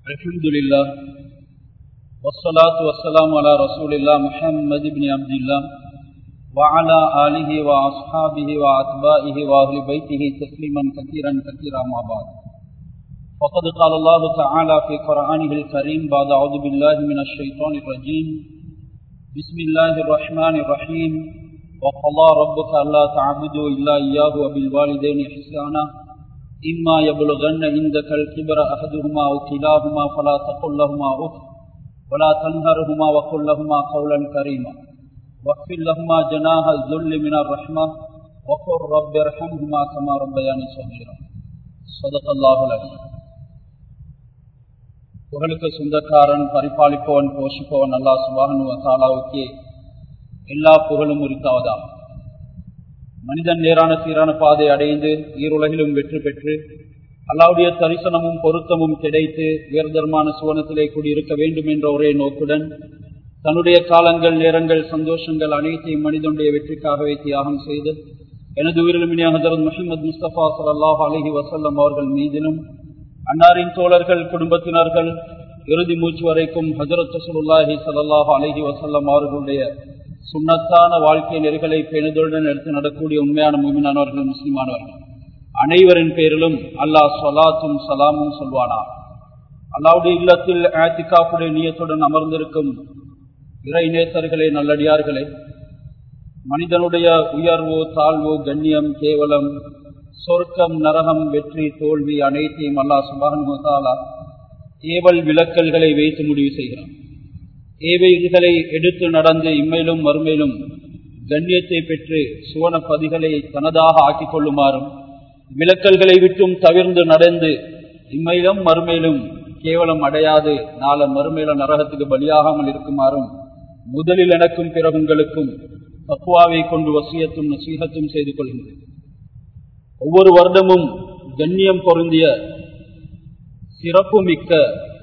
الحمد لله والصلاة والسلام على رسول الله محمد بن عبد الله وعلى آله وأصحابه وأتباعه وأهل بيته تسليما كثيرا كثيرا ما بعد فقد قال الله تعالى في قرآنه الكريم بعد أعوذ بالله من الشيطان الرجيم بسم الله الرحمن الرحيم وقضى ربك ألا تعبدوا إلا إياه وبالوالدين إحسانا إما يبلغن عندك الكبر أحدهما أو كلاهما فلا تقل لهما أف ولا تنهرهما وقل لهما قولا كريما واغفر لهما جناح الذل من الرحمة وقل رب ارحمهما كما ربياني صغيرا صدق الله العليم புகழுக்கு சொந்தக்காரன் பரிபாலிப்பவன் போஷிப்பவன் அல்லா சுபானு தாலாவுக்கே எல்லா புகழும் உரித்தாவதாம் மனிதன் நேரான சீரான பாதை அடைந்து ஈருலகிலும் வெற்றி பெற்று அல்லாவுடைய தரிசனமும் பொருத்தமும் கிடைத்து உயர்தரமான சுவனத்திலே கூடியிருக்க வேண்டும் என்ற ஒரே நோக்குடன் தன்னுடைய காலங்கள் நேரங்கள் சந்தோஷங்கள் அனைத்தையும் மனிதனுடைய வெற்றிக்காகவே தியாகம் செய்து எனது உயிரிலுமினியாக ஹசரத் முஹம்மது முஸ்தபா சல்லாஹ் அலஹி வசல்லம் அவர்கள் மீதிலும் அன்னாரின் தோழர்கள் குடும்பத்தினர்கள் இறுதி மூச்சு வரைக்கும் ஹசரத் ரசூலுல்லாஹி சல்லாஹ் அலஹி வசல்லம் அவர்களுடைய சுண்ணத்தான வாழ்க்கை நெறிகளை பேணுதலுடன் எடுத்து நடக்கூடிய உண்மையான மூமினானவர்கள் முஸ்லிமானவர்கள் அனைவரின் பேரிலும் அல்லாஹ் சொலாத்தும் சலாமும் சொல்வானா அல்லாவுடைய இல்லத்தில் ஆத்திகாப்புடைய நீயத்துடன் அமர்ந்திருக்கும் இறை நேசர்களே நல்லடியார்களே மனிதனுடைய உயர்வோ தாழ்வோ கண்ணியம் கேவலம் சொர்க்கம் நரகம் வெற்றி தோல்வி அனைத்தையும் அல்லாஹ் சுபானுமத்தாலா ஏவல் விளக்கல்களை வைத்து முடிவு செய்கிறான் ஏவைகளை எடுத்து நடந்து இம்மையிலும் மறுமையிலும் கண்ணியத்தை பெற்று சுவன பதிகளை தனதாக ஆக்கிக் கொள்ளுமாறும் விளக்கல்களை விட்டும் தவிர்ந்து நடந்து இம்மையிலும் மறுமையிலும் கேவலம் அடையாது நாள மறுமையில நரகத்துக்கு பலியாகாமல் இருக்குமாறும் முதலில் எனக்கும் பிறகு உங்களுக்கும் தக்குவாவை கொண்டு வசியத்தும் நசீகத்தும் செய்து கொள்கின்றேன் ஒவ்வொரு வருடமும் கண்ணியம் பொருந்திய சிறப்பு மிக்க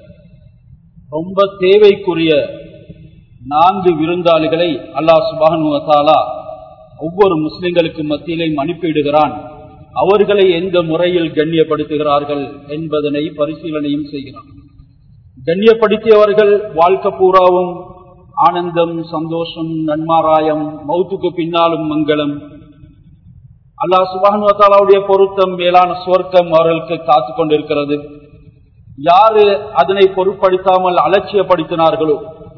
ரொம்ப தேவைக்குரிய நான்கு விருந்தாளிகளை அல்லாஹ் சுபானுவத்தாலா ஒவ்வொரு முஸ்லிம்களுக்கு மத்தியிலையும் அனுப்பிவிடுகிறான் அவர்களை எந்த முறையில் கண்ணியப்படுத்துகிறார்கள் என்பதனை பரிசீலனையும் செய்கிறான் கண்ணியப்படுத்தியவர்கள் வாழ்க்கை பூராவும் ஆனந்தம் சந்தோஷம் நன்மாராயம் மௌத்துக்கு பின்னாலும் மங்களம் அல்லா சுபானுவத்தாலாவுடைய பொருத்தம் மேலான சுவர்க்கம் அவர்களுக்கு காத்து கொண்டிருக்கிறது யாரு அதனை பொருட்படுத்தாமல் அலட்சியப்படுத்தினார்களோ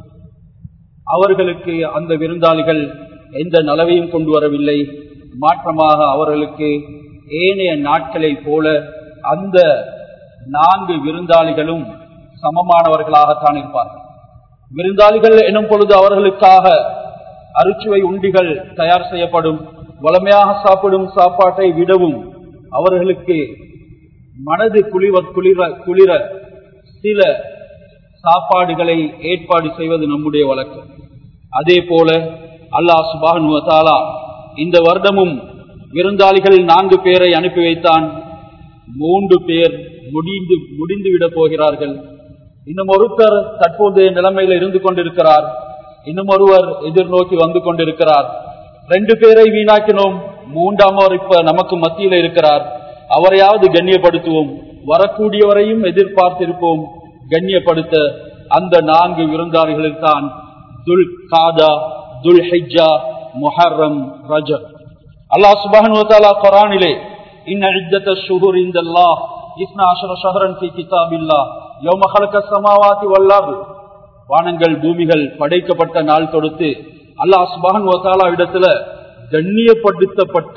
அவர்களுக்கு அந்த விருந்தாளிகள் எந்த நலவையும் கொண்டு வரவில்லை மாற்றமாக அவர்களுக்கு ஏனைய நாட்களை போல அந்த நான்கு விருந்தாளிகளும் சமமானவர்களாகத்தான் இருப்பார்கள் விருந்தாளிகள் எனும் பொழுது அவர்களுக்காக அறுச்சுவை உண்டிகள் தயார் செய்யப்படும் வளமையாக சாப்பிடும் சாப்பாட்டை விடவும் அவர்களுக்கு மனது குளிர குளிர குளிர சில சாப்பாடுகளை ஏற்பாடு செய்வது நம்முடைய வழக்கம் அதே போல அல்லாஹ் சுபானுவத்தாலா இந்த வருடமும் விருந்தாளிகள் நான்கு பேரை அனுப்பி வைத்தான் மூன்று பேர் முடிந்து முடிந்துவிட போகிறார்கள் இன்னும் ஒருத்தர் தற்போதைய நிலைமையில இருந்து கொண்டிருக்கிறார் இன்னும் ஒருவர் எதிர்நோக்கி வந்து கொண்டிருக்கிறார் ரெண்டு பேரை வீணாக்கினோம் மூன்றாமவர் இப்ப நமக்கு மத்தியில இருக்கிறார் அவரையாவது கண்ணியப்படுத்துவோம் வரக்கூடியவரையும் எதிர்பார்த்திருப்போம் கண்ணியப்படுத்த அந்த நான்கு விருந்தாளிகளில் தான் துல் காதா துல் ஹிஜா முஹர்ரம் ரஜ அல்லாஹ் சுபானுவத்தாலா குரானிலே إن عدة الشهور عند الله اثنا عشر شهرا في كتاب الله يوم خلق السماوات والأرض வானங்கள் பூமிகள் படைக்கப்பட்ட நாள் தொடுத்து அல்லாஹ் சுபான் வத்தாலா இடத்துல கண்ணியப்படுத்தப்பட்ட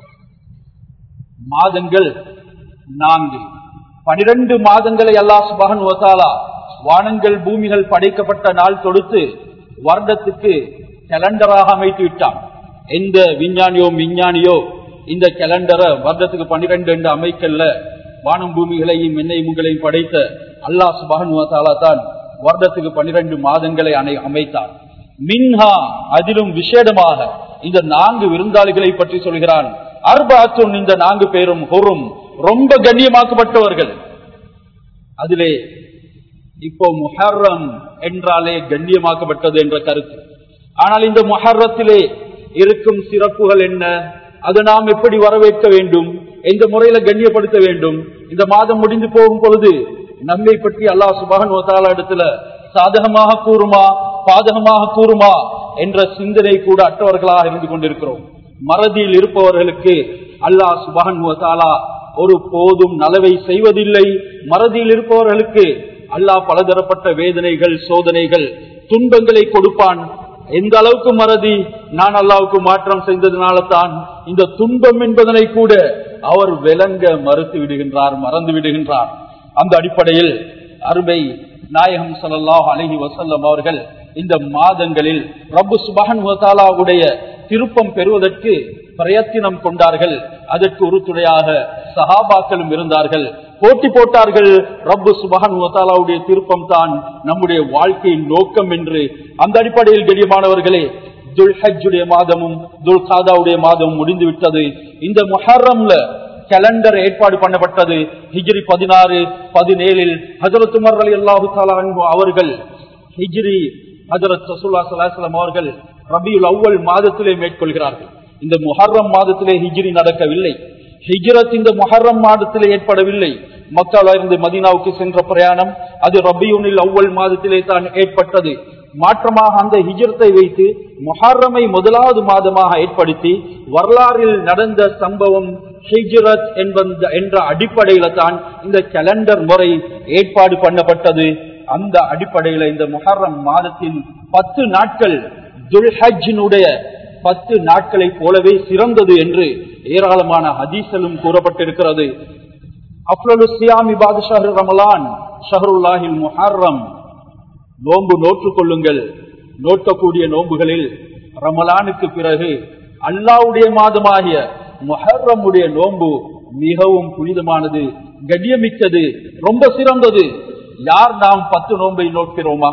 மாதங்கள் நான்கு பனிரெண்டு மாதங்களை அல்லாஹ் சுபகன் வசாலா வானங்கள் பூமிகள் படைக்கப்பட்ட நாள் தொடுத்து வருடத்துக்கு கேலண்டராக அமைத்து விட்டான் எந்த விஞ்ஞானியோ விஞ்ஞானியோ இந்த கேலண்டரை வருடத்துக்கு பனிரெண்டு என்று அமைக்கல்ல வானம் பூமிகளையும் எண்ணெய் முகளையும் படைத்த அல்லாஹ் சுபகன் வசாலா தான் வருடத்துக்கு பனிரெண்டு மாதங்களை அணை அமைத்தார் மின்ஹா அதிலும் விசேடமாக இந்த நான்கு விருந்தாளிகளை பற்றி சொல்கிறான் அர்பாத்துன் இந்த நான்கு பேரும் ஹொரும் ரொம்ப கண்ணியமாக்கப்பட்டவர்கள் அதிலே இப்போ முஹர்ரம் என்றாலே கண்ணியமாக்கப்பட்டது என்ற கருத்து ஆனால் இந்த முஹர்ரத்திலே இருக்கும் சிறப்புகள் என்ன அதை நாம் எப்படி வரவேற்க வேண்டும் எந்த முறையில கண்ணியப்படுத்த வேண்டும் இந்த மாதம் முடிந்து போகும் பொழுது நம்மை பற்றி அல்லாஹ் சுபஹன் இடத்துல சாதகமாக கூறுமா பாதகமாக கூறுமா என்ற சிந்தனை கூட அற்றவர்களாக இருந்து கொண்டிருக்கிறோம் மறதியில் இருப்பவர்களுக்கு அல்லாஹ் சுபஹன் ஒரு போதும் நலவை செய்வதில்லை மறதியில் இருப்பவர்களுக்கு அல்லாஹ் பலதரப்பட்ட வேதனைகள் சோதனைகள் துன்பங்களை கொடுப்பான் எந்த அளவுக்கு மறதி நான் அல்லாவுக்கு மாற்றம் செய்ததுனால தான் இந்த துன்பம் என்பதனை கூட அவர் விளங்க மறுத்து விடுகின்றார் மறந்து விடுகின்றார் அந்த அடிப்படையில் அருமை நாயகம் சல்லாஹ் அலஹி வசல்லம் அவர்கள் இந்த மாதங்களில் ரப்பு சுபஹன் உடைய திருப்பம் பெறுவதற்கு பிரயத்தினம் கொண்டார்கள் அதற்கு உறுதுணையாக சஹாபாக்களும் இருந்தார்கள் போட்டி போட்டார்கள் ரப்பு சுபஹன் உடைய திருப்பம் தான் நம்முடைய வாழ்க்கையின் நோக்கம் என்று அந்த அடிப்படையில் கெடியமானவர்களே துல்ஹஜுடைய மாதமும் துல் காதாவுடைய மாதமும் முடிந்து விட்டது இந்த மொஹரம்ல கேலண்டர் ஏற்பாடு பண்ணப்பட்டது ஹிஜ்ரி பதினாறு பதினேழில் ஹசரத் உமர் அலி அல்லாஹு அவர்கள் ஹிஜ்ரி ஹசரத் சசுல்லா சலாஹம் அவர்கள் ரபியுல் அவ்வல் மாதத்திலே மேற்கொள்கிறார்கள் இந்த முஹர்ரம் மாதத்திலே ஹிஜ்ரி நடக்கவில்லை ஹிஜ்ரத் இந்த முஹர்ரம் மாதத்திலே ஏற்படவில்லை மக்களா இருந்து மதீனாவுக்கு சென்ற பிரயாணம் அது ரபியூனில் அவ்வல் மாதத்திலே தான் ஏற்பட்டது மாற்றமாக அந்த ஹிஜரத்தை வைத்து மொஹர்ரமை முதலாவது மாதமாக ஏற்படுத்தி வரலாறில் நடந்த சம்பவம் ஹிஜ்ரத் என்ற அடிப்படையில தான் இந்த கேலண்டர் முறை ஏற்பாடு பண்ணப்பட்டது அந்த அடிப்படையில இந்த மொஹர்ரம் மாதத்தின் பத்து நாட்கள் துல்ஹஜினுடைய பத்து நாட்களை போலவே சிறந்தது என்று ஏராளமான ஹதீசலும் கூறப்பட்டிருக்கிறது அப்லு சியாமி பாதுஷாஹ் ரமலான் ஷஹருல்லாஹில் முஹர்ரம் நோன்பு நோற்றுக் கொள்ளுங்கள் நோட்டக்கூடிய நோன்புகளில் ரமலானுக்கு பிறகு அல்லாவுடைய மாதமாகிய மொஹர்ரமுடைய நோன்பு மிகவும் புனிதமானது கண்ணியமிக்கது ரொம்ப சிறந்தது யார் நாம் பத்து நோன்பை நோக்கிறோமா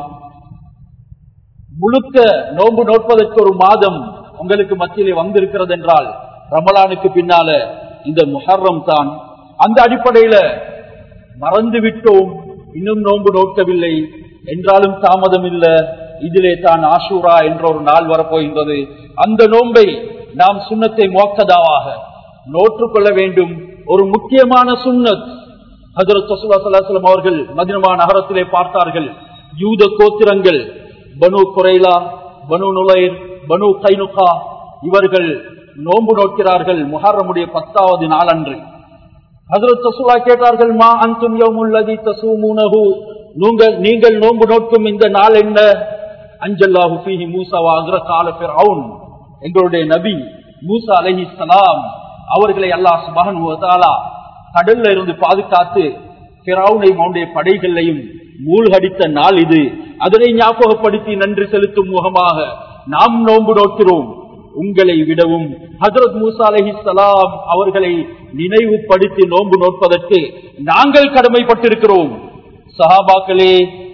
முழுக்க நோன்பு நோட்பதற்கு ஒரு மாதம் உங்களுக்கு மத்தியிலே வந்திருக்கிறது என்றால் ரமலானுக்கு பின்னால இந்த முஹர்ரம் தான் அந்த அடிப்படையில மறந்து விட்டோம் இன்னும் நோன்பு நோக்கவில்லை என்றாலும் தாமதம் இல்ல இதிலே தான் ஆஷூரா என்ற ஒரு நாள் வரப்போகின்றது அந்த நோன்பை நாம் சுண்ணத்தை மோக்கதாவாக நோற்றுக்கொள்ள வேண்டும் ஒரு முக்கியமான சுண்ணத் ஹசரத் சசுல்லாசலம் அவர்கள் மதினமா நகரத்திலே பார்த்தார்கள் யூத கோத்திரங்கள் பனு குரைலா பனு நுழைர் பனு கைனுகா இவர்கள் நோன்பு நோக்கிறார்கள் முஹர்ரமுடைய பத்தாவது நாள் அன்று ஹசரத் சசுலா கேட்டார்கள் மா அந்தும் யவுமுல்லதி தசூமுனஹு நீங்கள் நீங்கள் நோன்பு நோக்கும் இந்த நாள் என்ன அஞ்சல்லாஹு ஃபீஹி மூசாவா அக்ர கால ஃபிரௌன் எங்களுடைய நபி மூசா அலைஹி ஸலாம் அவர்களை அல்லாஹ் சுப்ஹானஹு வ தஆலா கடல்ல இருந்து பாதுகாத்து ஃபிரௌனையும் அவனுடைய படைகளையும் மூழ்கடித்த நாள் இது அதனை ஞாபகப்படுத்தி நன்றி செலுத்தும் முகமாக நாம் நோன்பு நோக்கிறோம் உங்களை விடவும் ஹசரத் மூசா அலஹி சலாம் அவர்களை நினைவுபடுத்தி நோன்பு நோட்பதற்கு நாங்கள் கடமைப்பட்டிருக்கிறோம் சஹாபாக்களே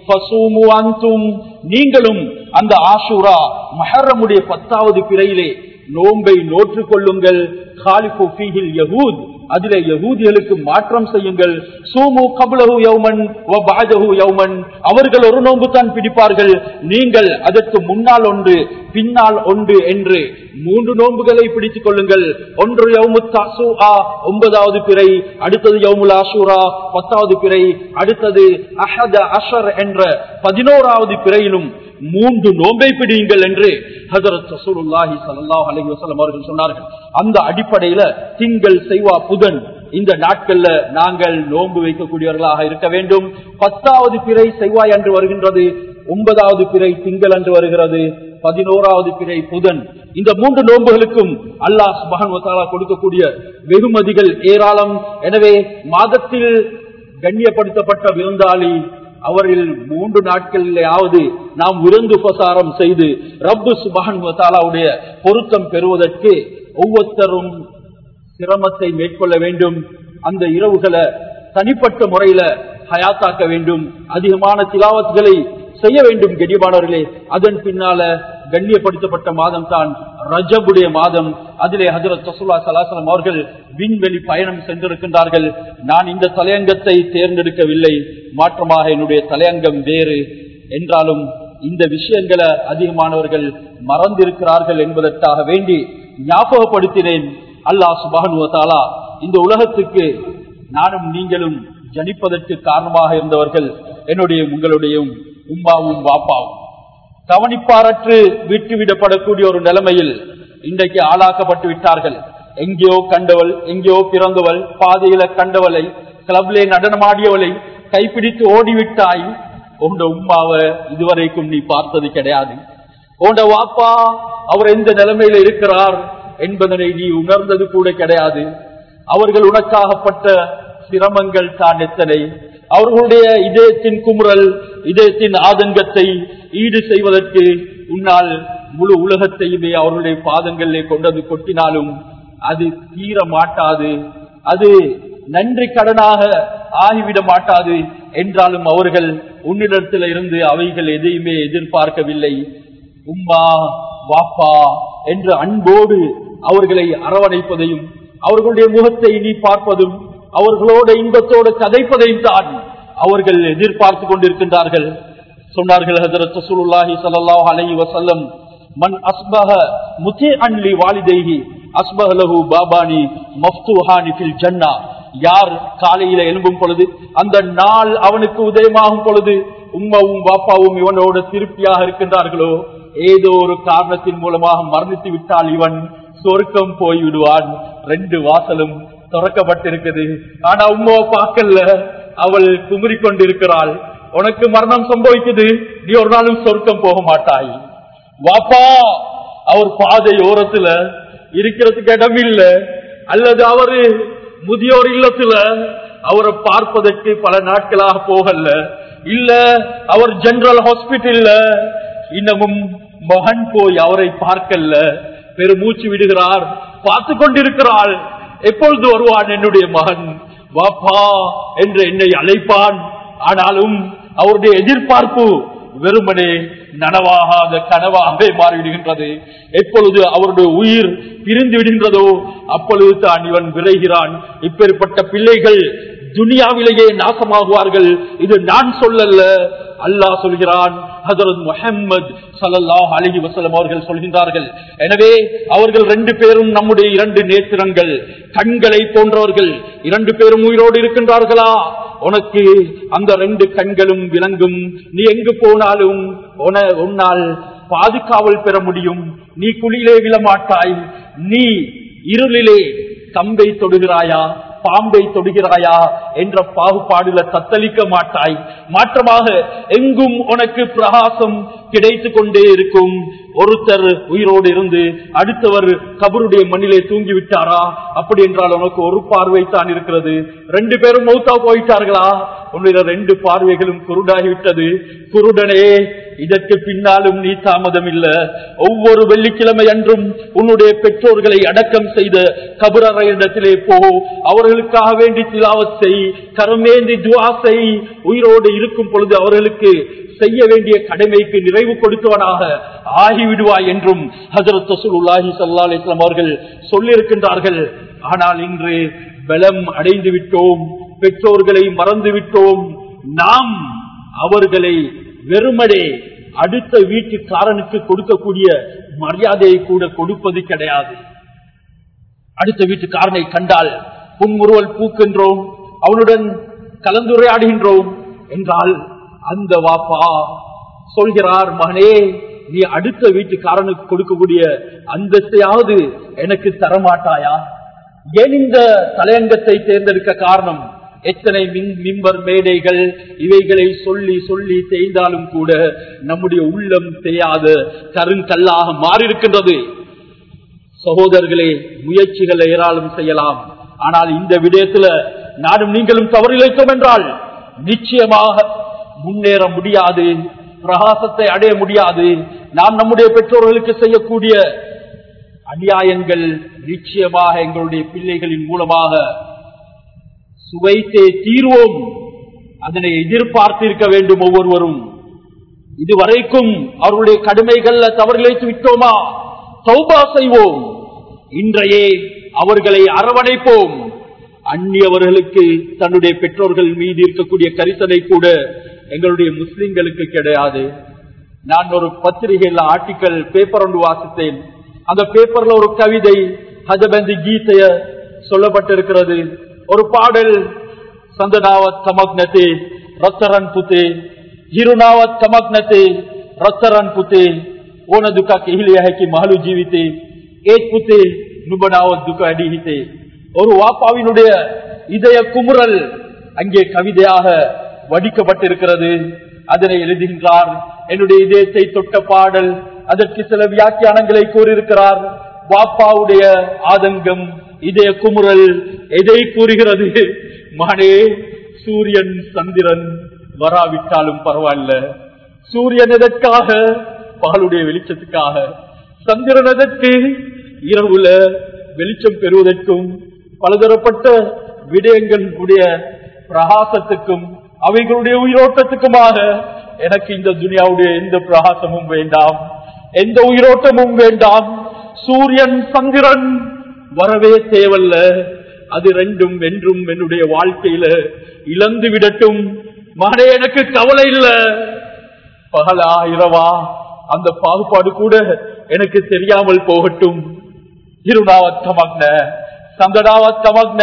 நீங்களும் அந்த ஆஷூரா மஹரமுடைய பத்தாவது பிறையிலே நோன்பை நோற்றுக் கொள்ளுங்கள் யகூத் அதிலே யகூதிகளுக்கு மாற்றம் செய்யுங்கள் சூமு கபுலகு யௌமன் யௌமன் அவர்கள் ஒரு நோன்பு தான் பிடிப்பார்கள் நீங்கள் அதற்கு முன்னால் ஒன்று பின்னால் ஒன்று என்று மூன்று நோன்புகளை பிடித்துக் கொள்ளுங்கள் ஒன்று யவுமு ஒன்பதாவது பிறை அடுத்தது யவுமுல் ஆசூரா பத்தாவது பிறை அடுத்தது அஹத அஷர் என்ற பதினோராவது பிறையிலும் மூன்று நோன்பை பிடியுங்கள் என்று ஹசரத் ரசூலுல்லாஹி ஸல்லல்லாஹு அலைஹி வஸல்லம் அவர்கள் சொன்னார்கள் அந்த அடிப்படையில திங்கள் செய்வா புதன் இந்த நாட்கள்ல நாங்கள் நோன்பு வைக்கக்கூடியவர்களாக இருக்க வேண்டும் பத்தாவது பிறை செய்வாய் அன்று வருகின்றது ஒன்பதாவது பிறை திங்கள் அன்று வருகிறது பதினோராவது பிறை புதன் இந்த மூன்று நோன்புகளுக்கும் அல்லாஹ் சுபஹன் கொடுக்கக்கூடிய வெகுமதிகள் ஏராளம் எனவே மாதத்தில் கண்ணியப்படுத்தப்பட்ட விருந்தாளி அவரில் மூன்று நாட்களிலேயாவது நாம் விருந்து உபசாரம் செய்து ரப்பு சுபஹன் தாலாவுடைய பொருத்தம் பெறுவதற்கு ஒவ்வொருத்தரும் சிரமத்தை மேற்கொள்ள வேண்டும் அந்த இரவுகளை தனிப்பட்ட முறையில ஹயாத்தாக்க வேண்டும் அதிகமான திலாவத்களை செய்ய வேண்டும் கெடியமானவர்களே அதன் பின்னால கண்ணியப்படுத்தப்பட்ட மாதம் தான் ரஜபுடைய மாதம் அதிலே ஹசரத் சசுல்லா சலாசலம் அவர்கள் விண்வெளி பயணம் சென்றிருக்கின்றார்கள் நான் இந்த தலையங்கத்தை தேர்ந்தெடுக்கவில்லை மாற்றமாக என்னுடைய தலையங்கம் வேறு என்றாலும் இந்த விஷயங்களை அதிகமானவர்கள் மறந்திருக்கிறார்கள் என்பதற்காக வேண்டி ஞாபகப்படுத்தினேன் அல்லாஹ் சுபானுவத்தாலா இந்த உலகத்துக்கு நானும் நீங்களும் ஜனிப்பதற்கு காரணமாக இருந்தவர்கள் என்னுடைய உங்களுடைய உம்மாவும் வாப்பாவும் கவனிப்பாரற்று விட்டுவிடப்படக்கூடிய ஒரு நிலைமையில் இன்றைக்கு ஆளாக்கப்பட்டு விட்டார்கள் எங்கேயோ கண்டவள் எங்கேயோ பிறந்தவள் பாதையில கண்டவளை கிளப்லே நடனமாடியவளை கைப்பிடித்து ஓடிவிட்டாய் உண்ட உம்மாவை இதுவரைக்கும் நீ பார்த்தது கிடையாது உண்ட வாப்பா அவர் எந்த நிலைமையில இருக்கிறார் என்பதனை நீ உணர்ந்தது கூட கிடையாது அவர்கள் உனக்காகப்பட்ட சிரமங்கள் தான் எத்தனை அவர்களுடைய இதயத்தின் குமுறல் இதயத்தின் ஆதங்கத்தை ஈடு செய்வதற்கு உன்னால் முழு உலகத்தையுமே அவர்களுடைய பாதங்களிலே கொண்டது கொட்டினாலும் அது தீர மாட்டாது அது நன்றி கடனாக ஆகிவிட மாட்டாது என்றாலும் அவர்கள் உன்னிடத்தில் இருந்து அவைகள் எதையுமே எதிர்பார்க்கவில்லை உம்மா வாப்பா என்று அன்போடு அவர்களை அரவணைப்பதையும் அவர்களுடைய முகத்தை நீ பார்ப்பதும் அவர்களோட இன்பத்தோடு கதைப்பதையும் தான் அவர்கள் எதிர்பார்த்து கொண்டிருக்கின்றார்கள் சொன்னார்கள் ஹசரத் ரசூலுல்லாஹி ஸல்லல்லாஹு அலைஹி வஸல்லம் மன் அஸ்பஹ முத்திஅன் லி வாலிதைஹி அஸ்பஹ லஹு பாபானி மஃப்தூஹானி ஃபில் ஜன்னah யார் காலையில எழும்பும் பொழுது அந்த நாள் அவனுக்கு உதயமாகும் பொழுது உம்மாவும் பாப்பாவும் இவனோட திருப்தியாக இருக்கின்றார்களோ ஏதோ ஒரு காரணத்தின் மூலமாக மரணித்து விட்டால் இவன் சொர்க்கம் போய் விடுவான் ரெண்டு வாசலும் திறக்கப்பட்டிருக்குது ஆனா உம்மாவை பார்க்கல அவள் குமுறி கொண்டிருக்கிறாள் உனக்கு மரணம் சம்பவிக்குது நீ ஒரு நாளும் சொர்க்கம் போக மாட்டாய் வாப்பா அவர் பாதை ஓரத்துல இருக்கிறதுக்கு இடம் இல்ல அல்லது அவரு முதியோர் இல்லத்துல அவரை பார்ப்பதற்கு பல நாட்களாக போகல இல்ல அவர் ஜெனரல் ஹாஸ்பிட்டல்ல இன்னமும் மகன் போய் அவரை பார்க்கல பெருமூச்சு விடுகிறார் பார்த்து கொண்டிருக்கிறாள் எப்பொழுது வருவான் என்னுடைய மகன் வாப்பா என்று என்னை அழைப்பான் ஆனாலும் அவருடைய எதிர்பார்ப்பு வெறுமனே நனவாகாத கனவாகவே மாறிவிடுகின்றது எப்பொழுது அவருடைய உயிர் பிரிந்து விடுகின்றதோ அப்பொழுது தான் இவன் விரைகிறான் இப்பேற்பட்ட பிள்ளைகள் துனியாவிலேயே நாசமாகுவார்கள் இது நான் சொல்லல்ல அல்லாஹ் சொல்கிறான் ஹசரத் முஹம்மது சல்லாஹ் அலஹி வசலம் அவர்கள் சொல்கின்றார்கள் எனவே அவர்கள் ரெண்டு பேரும் நம்முடைய இரண்டு நேத்திரங்கள் கண்களை போன்றவர்கள் இரண்டு பேரும் உயிரோடு இருக்கின்றார்களா உனக்கு அந்த ரெண்டு கண்களும் விளங்கும் நீ எங்கு போனாலும் உன உன்னால் பாதுகாவல் பெற முடியும் நீ குழியிலே விழமாட்டாய் நீ இருளிலே கம்பை தொடுகிறாயா பாம்பை தொடுகிறாயா என்ற பாகுபாடுல தத்தளிக்க மாட்டாய் மாற்றமாக எங்கும் உனக்கு பிரகாசம் கிடைத்து கொண்டே இருக்கும் ஒருத்தர் உயிரோடு இருந்து அடுத்தவர் கபருடைய மண்ணிலே தூங்கி விட்டாரா அப்படி என்றால் உனக்கு ஒரு பார்வை தான் இருக்கிறது ரெண்டு பேரும் மௌத்தா போயிட்டார்களா உன்னுடைய ரெண்டு பார்வைகளும் குருடாகிவிட்டது குருடனே இதற்கு பின்னாலும் நீ தாமதம் இல்ல ஒவ்வொரு வெள்ளிக்கிழமை அன்றும் உன்னுடைய பெற்றோர்களை அடக்கம் செய்த கபரறையிடத்திலே போ அவர்களுக்காக வேண்டி திலாவத் செய் கரமேந்தி துவா செய் உயிரோடு இருக்கும் பொழுது அவர்களுக்கு செய்ய வேண்டிய கடமைக்கு நிறைவு கொடுத்தவனாக ஆகிவிடுவாய் என்றும் ஹசரத் ரசூலுல்லாஹி ஸல்லல்லாஹு அலைஹி வஸல்லம் அவர்கள் சொல்லியிருக்கின்றார்கள் ஆனால் இன்று பலம் அடைந்து விட்டோம் பெற்றோர்களை மறந்து விட்டோம் நாம் அவர்களை வெறுமனே அடுத்த வீட்டுக்காரனுக்கு கொடுக்கக்கூடிய மரியாதையை கூட கொடுப்பது கிடையாது அடுத்த வீட்டுக்காரனை கண்டால் புன்முறுவல் பூக்கின்றோம் அவனுடன் கலந்துரையாடுகின்றோம் என்றால் அந்த வாப்பா சொல்கிறார் மகனே நீ அடுத்த வீட்டுக்காரனுக்கு கொடுக்கக்கூடிய அந்தஸ்தையாவது எனக்கு தரமாட்டாயா ஏன் இந்த தலையங்கத்தை தேர்ந்தெடுக்க காரணம் எத்தனை மிம்பர் மேடைகள் இவைகளை சொல்லி சொல்லி தேய்ந்தாலும் கூட நம்முடைய உள்ளம் தேயாத கருங்கல்லாக மாறியிருக்கின்றது சகோதரர்களே முயற்சிகளை ஏராளம் செய்யலாம் ஆனால் இந்த விடயத்துல நானும் நீங்களும் தவறிழைத்தோம் என்றால் நிச்சயமாக முன்னேற முடியாது பிரகாசத்தை அடைய முடியாது நாம் நம்முடைய பெற்றோர்களுக்கு செய்யக்கூடிய அநியாயங்கள் நிச்சயமாக எங்களுடைய பிள்ளைகளின் மூலமாக சுவைத்தே தீர்வோம் அதனை எதிர்பார்த்திருக்க வேண்டும் ஒவ்வொருவரும் இதுவரைக்கும் அவர்களுடைய கடுமைகள்ல தவறிழைத்து விட்டோமா சௌபா செய்வோம் இன்றையே அவர்களை அரவணைப்போம் அந்நியவர்களுக்கு தன்னுடைய பெற்றோர்கள் மீது இருக்கக்கூடிய கரிசனை கூட எங்களுடைய முஸ்லிம்களுக்கு கிடையாது நான் ஒரு பத்திரிகையில் ஆர்டிக்கல் பேப்பர் ஒன்று வாசித்தேன் அந்த பேப்பர்ல ஒரு கவிதை ஹஜபந்தி கீதைய சொல்லப்பட்டிருக்கிறது ஒரு பாடல் ಸಂದನಾವತ್ ಸಮಗ್ನತೆ ರಕ್ತರನ್ ಪುತೆ ಹಿರುನಾವತ್ ಸಮಗ್ನತೆ ರಕ್ತರನ್ ಪುತೆ ಓನ ದುಃಖ ಕೆಹಿಲಿಯ ಹಾಕಿ ಮಹಲು ಜೀವಿತೆ ஏத் புத்தே நுபனாவத் துக்க அடிகித்தே ஒரு வாப்பாவினுடைய இதய குமுறல் அங்கே கவிதையாக வடிக்கப்பட்டிருக்கிறது அதனை எழுதுகின்றார் என்னுடைய இதயத்தை தொட்ட பாடல் அதற்கு சில வியாக்கியானங்களை கூறியிருக்கிறார் வாப்பாவுடைய ஆதங்கம் இதய குமுறல் எதை கூறுகிறது மகனே சூரியன் சந்திரன் வராவிட்டாலும் பரவாயில்ல சூரியன் எதற்காக பகலுடைய வெளிச்சத்துக்காக சந்திரன் எதற்கு இரவுல வெளிச்சம் பெறுவதற்கும் பலதரப்பட்ட விடயங்களுடைய பிரகாசத்துக்கும் அவைகளுடைய உயிரோட்டத்துக்குமாக எனக்கு இந்த துனியாவுடைய எந்த பிரகாசமும் வேண்டாம் எந்த உயிரோட்டமும் வேண்டாம் சூரியன் சந்திரன் வரவே தேவல்ல அது ரெண்டும் என்றும் என்னுடைய வாழ்க்கையில இழந்து விடட்டும் மகனே எனக்கு கவலை இல்ல பகலா இரவா அந்த பாகுபாடு கூட எனக்கு தெரியாமல் போகட்டும் இருநாவத்தமக்ன சந்தடாவத்தமக்ன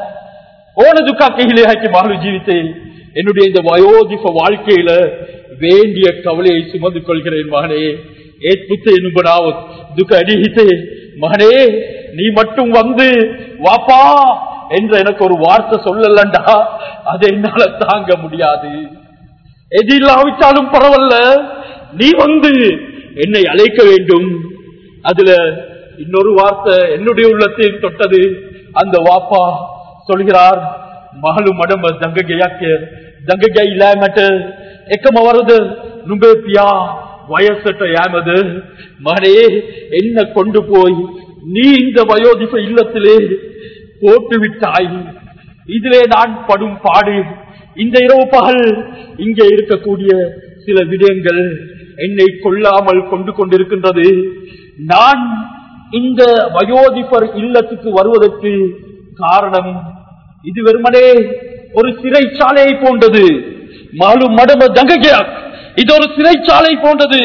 ஓன துக்கா கையிலே ஆக்கி மகளு ஜீவித்தே என்னுடைய இந்த வயோதிப வாழ்க்கையில வேண்டிய கவலையை சுமந்து கொள்கிறேன் மகனே ஏற்புத்து என்பனாவத் துக்க அடிகித்தே மகனே நீ மட்டும் வந்து வாப்பா என்ற எனக்கு ஒரு வார்த்தை சொல்லலண்டா அதை என்னால தாங்க முடியாது எது இல்லாவிட்டாலும் பரவாயில்ல நீ வந்து என்னை அழைக்க வேண்டும் அதுல இன்னொரு வார்த்தை என்னுடைய உள்ளத்தில் தொட்டது அந்த வாப்பா சொல்கிறார் மகளு மடம்ப தங்ககையாக்க தங்ககை இல்லாமட்ட எக்கம வருது நும்பேப்பியா வயசட்ட ஏமது மகனே என்ன கொண்டு போய் நீ இந்த வயோதிப இல்லத்திலே போட்டு விட்டாய் இதிலே நான் படும் பாடு இந்த இரவு பகல் இங்கே இருக்கக்கூடிய சில விடயங்கள் என்னை கொள்ளாமல் கொண்டு கொண்டிருக்கின்றது நான் இந்த வயோதிபர் இல்லத்துக்கு வருவதற்கு காரணம் இது வெறுமனே ஒரு சிறைச்சாலையை போன்றது மாலு மடம தங்ககையா இது ஒரு சிறைச்சாலை போன்றது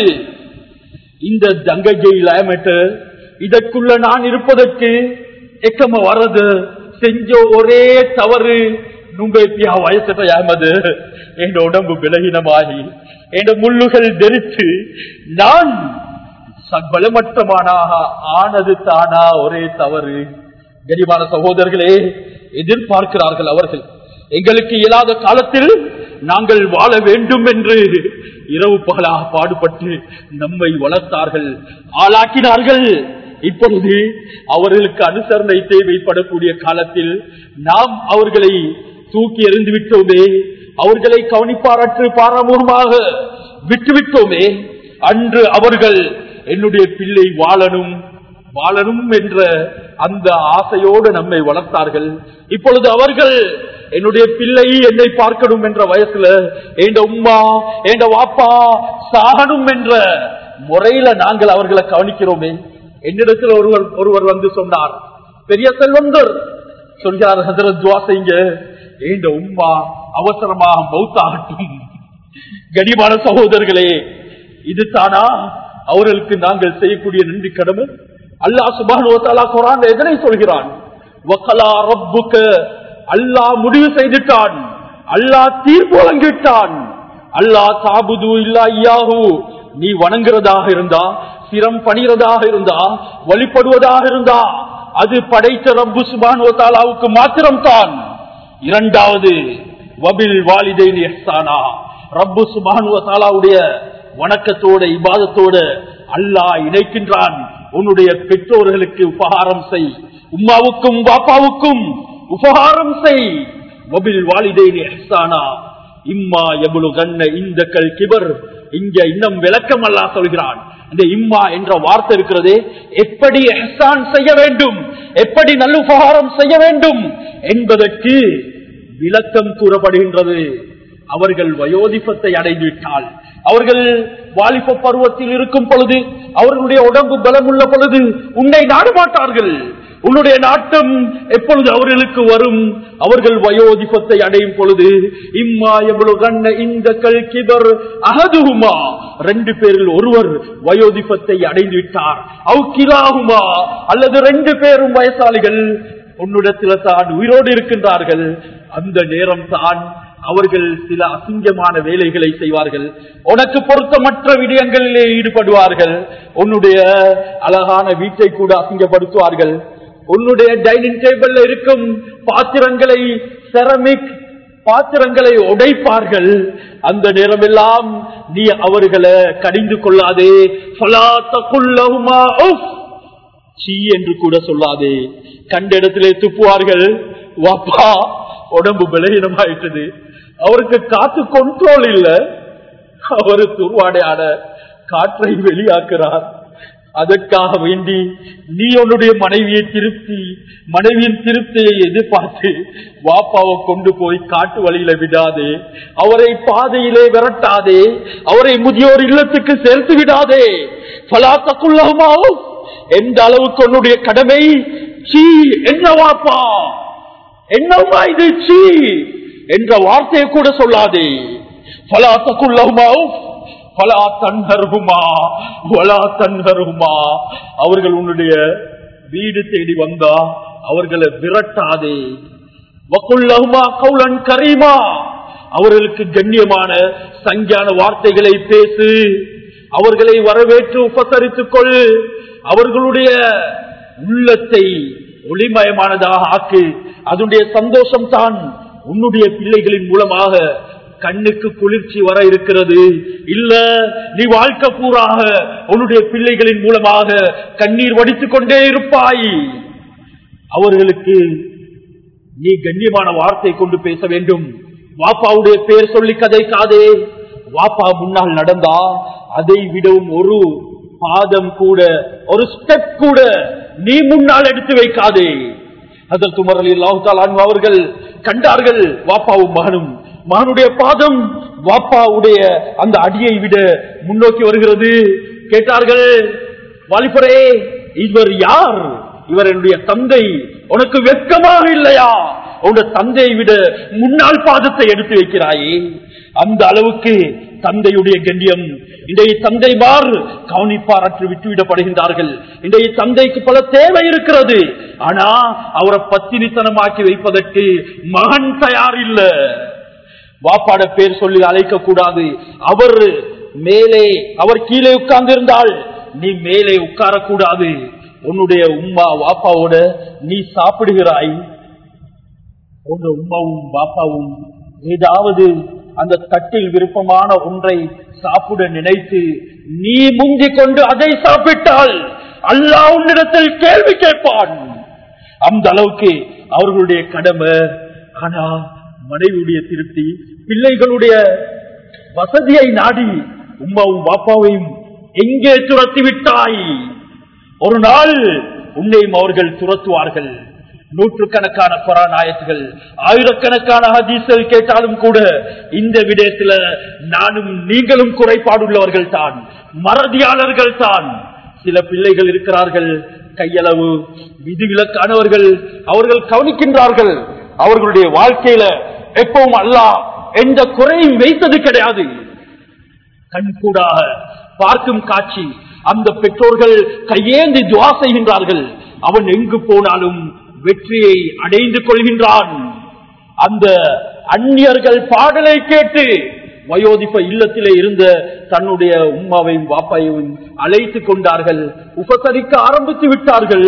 இந்த தங்ககை லேமட்டு இதற்குள்ள நான் இருப்பதற்கு எக்கம வர்றது செஞ்ச ஒரே தவறு நும்பேப்பியா வயசட்ட ஏமது என் உடம்பு விலகினமாகி என் முள்ளுகள் தெரித்து நான் பலமற்றமானாக ஆனது தானா ஒரே தவறு கரிமான சகோதரர்களே எதிர்பார்க்கிறார்கள் அவர்கள் எங்களுக்கு இயலாத காலத்தில் நாங்கள் வாழ வேண்டும் என்று இரவு பகலாக பாடுபட்டு நம்மை வளர்த்தார்கள் ஆளாக்கினார்கள் இப்பொழுது அவர்களுக்கு அனுசரணை தேவைப்படக்கூடிய காலத்தில் நாம் அவர்களை தூக்கி எறிந்து விட்டோமே அவர்களை கவனிப்பாரற்று பாரமுகமாக விட்டுவிட்டோமே அன்று அவர்கள் என்னுடைய பிள்ளை வாழணும் வாழணும் என்ற அந்த ஆசையோடு நம்மை வளர்த்தார்கள் இப்பொழுது அவர்கள் என்னுடைய பிள்ளை என்னை பார்க்கணும் என்ற வயசுல என் உம்மா என் வாப்பா சாகணும் என்ற முறையில நாங்கள் அவர்களை கவனிக்கிறோமே என்னிடத்தில் ஒருவர் ஒருவர் வந்து சொன்னார் பெரிய செல்வந்தர் சொல்கிறார் ஹசரத் துவா செய்யுங்க ஏண்ட உம்மா அவசரமாக மௌத்தாகட்டும் கனிமான சகோதரர்களே இது தானா அவர்களுக்கு நாங்கள் செய்யக்கூடிய நன்றி கடமை அல்லாஹ் சுபானுவத்தாலா குரான் எதனை சொல்கிறான் வக்கலா ரப்புக்க அல்லாஹ் முடிவு செய்துட்டான் அல்லாஹ் தீர்ப்பு வழங்கிட்டான் அல்லாஹ் சாபுது இல்லா ஐயாஹு நீ வணங்குறதாக இருந்தா சிரம் பணிகிறதாக இருந்தா வழிபடுவதாக இருந்தா அது படைத்த ரப்பு சுபானுவத்தாலாவுக்கு மாத்திரம்தான் இரண்டாவது வபில் வாலிதைன் எஹ்சானா ரப்பு சுபானுவத்தாலாவுடைய வணக்கத்தோட இபாதத்தோட அல்லாஹ் இணைக்கின்றான் உன்னுடைய பெற்றோர்களுக்கு உபகாரம் செய் உம்மாவுக்கும் பாப்பாவுக்கும் உபகாரம் செய் வபில் வாலிதைன் எஹ்சானா இம்மா எவ்வளவு கண்ண இந்த கல் கிபர் இங்க இன்னும் விளக்கம் அல்லா சொல்கிறான் இந்த இம்மா என்ற வார்த்தை இருக்கிறதே எப்படி எஹ்சான் செய்ய வேண்டும் எப்படி நல்லுபகாரம் செய்ய வேண்டும் என்பதற்கு விளக்கம் கூறப்படுகின்றது அவர்கள் வயோதிபத்தை அடைந்து விட்டால் அவர்கள் வாலிப பருவத்தில் இருக்கும் பொழுது அவர்களுடைய உடம்பு பலமுள்ள பொழுது உன்னை நாடமாட்டார்கள் உன்னுடைய நாட்டம் எப்பொழுது அவர்களுக்கு வரும் அவர்கள் வயோதிபத்தை அடையும் பொழுது இம்மா எவ்வளவு கண்ண இந்த கல் கிபர் அகதுகுமா ரெண்டு பேரில் ஒருவர் வயோதிபத்தை அடைந்து விட்டார் அவுக்கிலாகுமா அல்லது ரெண்டு பேரும் வயசாளிகள் உன்னிடத்துல தான் உயிரோடு இருக்கின்றார்கள் அந்த நேரம் தான் அவர்கள் சில அசிங்கமான வேலைகளை செய்வார்கள் உனக்கு பொருத்தமற்ற விடயங்களிலே ஈடுபடுவார்கள் உன்னுடைய அழகான வீட்டை கூட அசிங்கப்படுத்துவார்கள் உன்னுடைய டைனிங் டேபிள்ல இருக்கும் பாத்திரங்களை செரமிக் பாத்திரங்களை உடைப்பார்கள் அந்த நேரமெல்லாம் நீ அவர்களை கடிந்து கொள்ளாதே ஃபலா தகுல்லஹுமா உஃப். சீ என்று கூட சொல்லாதே கண்ட இடத்திலே துப்புவார்கள் வாப்பா உடம்பு பலகீனமாயிட்டது அவருக்கு காத்து கண்ட்ரோல் இல்ல அவரு துர்வாடையான காற்றை வெளியாக்குறார் அதற்காக வேண்டி நீ உன்னுடைய மனைவியை திருப்தி மனைவியின் திருப்தியை எதிர்பார்த்து வாப்பாவை கொண்டு போய் காட்டு வழியில விடாதே அவரை பாதையிலே விரட்டாதே அவரை முதியோர் இல்லத்துக்கு சேர்த்து விடாதே பலாத்தக்குள்ளமாவும் எந்த அளவுக்கு உன்னுடைய கடமை சீ என்ன வாப்பா என்னவா இது சீ என்ற வார்த்தையை கூட சொல்லாதே பலாத்தக்குள்ளமாவும் பலா தன்ஹருமா வலா தன்ஹருமா அவர்கள் உன்னுடைய வீடு தேடி வந்தா அவர்களை விரட்டாதே வக்குல்லஹுமா கௌலன் கரீமா அவர்களுக்கு கண்ணியமான சங்கியான வார்த்தைகளை பேசு அவர்களை வரவேற்று உபசரித்துக் கொள் அவர்களுடைய உள்ளத்தை ஒளிமயமானதாக ஆக்கு அதனுடைய சந்தோஷம் தான் உன்னுடைய பிள்ளைகளின் மூலமாக கண்ணுக்கு குளிர்ச்சி வர இருக்கிறது இல்ல நீ வாழ்க்கை பூராக உன்னுடைய பிள்ளைகளின் மூலமாக கண்ணீர் வடித்துக் கொண்டே இருப்பாய் அவர்களுக்கு நீ கண்ணியமான வார்த்தை கொண்டு பேச வேண்டும் வாப்பாவுடைய பேர் சொல்லி கதைக்காதே வாப்பா முன்னால் நடந்தா அதை விடவும் ஒரு பாதம் கூட ஒரு ஸ்டெப் கூட நீ முன்னால் எடுத்து வைக்காதே அதற்கு முறையில் அவர்கள் கண்டார்கள் வாப்பாவும் மகனும் மகனுடைய பாதம் வாப்பாவுடைய அந்த அடியை விட முன்னோக்கி வருகிறது கேட்டார்கள் வாலிபரே இவர் யார் இவர் என்னுடைய தந்தை உனக்கு வெட்கமாக இல்லையா உன்னுடைய தந்தையை விட முன்னாள் பாதத்தை எடுத்து வைக்கிறாயே அந்த அளவுக்கு தந்தையுடைய கண்ணியம் இன்றைய தந்தைமார் கவனிப்பாரற்று விட்டுவிடப்படுகின்றார்கள் இன்றைய தந்தைக்கு பல தேவை இருக்கிறது ஆனா அவரை பத்தினித்தனமாக்கி வைப்பதற்கு மகன் தயார் இல்ல வாப்பாட பேர் சொல்லி அழைக்க கூடாது அவர் மேலே அவர் கீழே உட்கார்ந்து இருந்தால் நீ மேலே உட்காரக்கூடாது உன்னுடைய உம்மா வாப்பாவோட நீ சாப்பிடுகிறாய் உங்க உம்மாவும் பாப்பாவும் ஏதாவது அந்த தட்டில் விருப்பமான ஒன்றை சாப்பிட நினைத்து நீ முந்திக் கொண்டு அதை சாப்பிட்டால் அல்லாஹ் உன்னிடத்தில் கேள்வி கேட்பான் அந்த அளவுக்கு அவர்களுடைய கடமை ஆனா மனைவியுடைய திருப்தி பிள்ளைகளுடைய வசதியை நாடி உம்மாவும் பாப்பாவையும் எங்கே துரத்தி விட்டாய் ஒரு நாள் உன்னையும் அவர்கள் துரத்துவார்கள் நூற்றுக்கணக்கான பராநாயத்துகள் ஆயிரக்கணக்கான ஹதீசல் கேட்டாலும் கூட இந்த விடயத்துல நானும் நீங்களும் குறைபாடுள்ளவர்கள் தான் மறதியாளர்கள் தான் சில பிள்ளைகள் இருக்கிறார்கள் கையளவு விதிவிலக்கானவர்கள் அவர்கள் கவனிக்கின்றார்கள் அவர்களுடைய வாழ்க்கையில எப்பவும் அல்லாஹ் எந்த குறையும் வைத்தது கிடையாது கண்கூடாக பார்க்கும் காட்சி அந்த பெற்றோர்கள் கையேந்தி துவா செய்கின்றார்கள் அவன் எங்கு போனாலும் வெற்றியை அடைந்து கொள்கின்றான் அந்த அந்நியர்கள் பாடலை கேட்டு வயோதிப்ப இல்லத்திலே இருந்த தன்னுடைய உம்மாவையும் பாப்பாவையும் அழைத்துக் கொண்டார்கள் உபசரிக்க ஆரம்பித்து விட்டார்கள்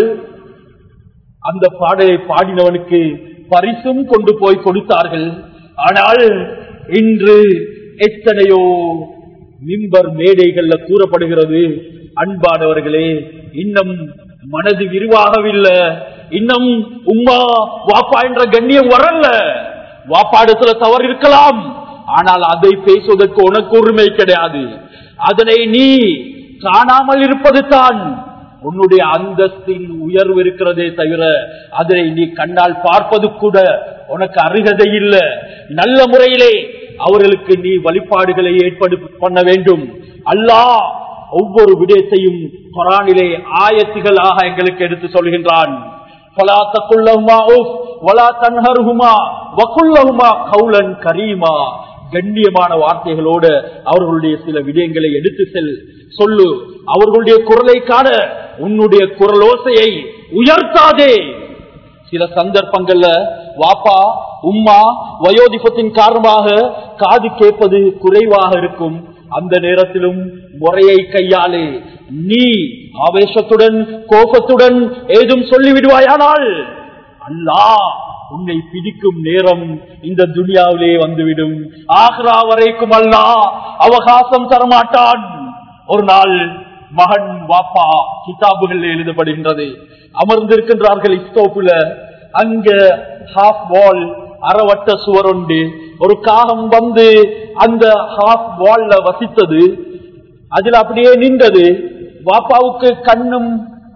அந்த பாடலை பாடினவனுக்கு பரிசும் கொண்டு போய் கொடுத்தார்கள் ஆனால் இன்று எத்தனையோ மிம்பர் மேடைகள்ல கூறப்படுகிறது அன்பானவர்களே இன்னும் மனது விரிவாகவில்லை இன்னும் உம்மா வாப்பா என்ற கண்ணியம் வரல வாப்பாடத்துல தவறு இருக்கலாம் ஆனால் அதை பேசுவதற்கு உனக்கு உரிமை கிடையாது அதனை நீ காணாமல் இருப்பது தான் உன்னுடைய அந்தஸ்தின் உயர்வு இருக்கிறதே தவிர அதனை நீ கண்ணால் பார்ப்பது கூட உனக்கு அருகதை இல்லை நல்ல முறையிலே அவர்களுக்கு நீ வழிபாடுகளை ஏற்பாடு பண்ண வேண்டும் அல்லாஹ் ஒவ்வொரு விடயத்தையும் குரானிலே ஆயத்துகளாக எங்களுக்கு எடுத்து சொல்கின்றான் فَلَا تَقُلْ لَهُمَا أُفٍّ وَلَا تَنْهَرْهُمَا وَقُلْ لَهُمَا قَوْلًا كَرِيمًا கண்ணியமான வார்த்தைகளோடு அவர்களுடைய சில விடயங்களை எடுத்து செல் சொல்லு அவர்களுடைய குரலை காண உன்னுடைய குரலோசையை உயர்த்தாதே சில சந்தர்ப்பங்கள்ல வாப்பா உம்மா வயோதிபத்தின் காரணமாக காது கேட்பது குறைவாக இருக்கும் அந்த நேரத்திலும் முறையை கையாளே நீ ஆவேசத்துடன் கோபத்துடன் ஏதும் சொல்லிவிடுவாயானால் அல்லாஹ் உன்னை பிடிக்கும் நேரம் இந்த துனியாவிலே வந்துவிடும் ஆக்ரா வரைக்கும் அல்லாஹ் அவகாசம் தரமாட்டான் ஒரு நாள் மகன் வாப்பா கிதாபுகள் எழுதப்படுகின்றது அமர்ந்திருக்கின்றார்கள் இஸ்தோப்புல அங்க ஹாஃப் வால் அறவட்ட சுவர் உண்டு ஒரு காகம் வந்து அந்த ஹாஃப் வால்ல வசித்தது அதுல அப்படியே நின்றது வாப்பாவுக்கு கண்ணும்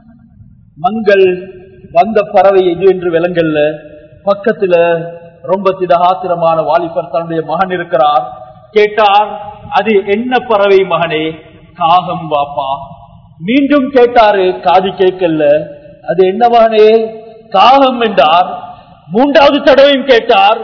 மங்கள் வந்த பறவை எது என்று விலங்கல்ல பக்கத்துல ரொம்ப திடகாத்திரமான வாலிபர் தன்னுடைய மகன் இருக்கிறார் கேட்டார் அது என்ன பறவை மகனே காகம் வாப்பா மீண்டும் கேட்டாரு காது கேட்கல அது என்ன மகனே காகம் என்றார் மூன்றாவது தடவையும் கேட்டார்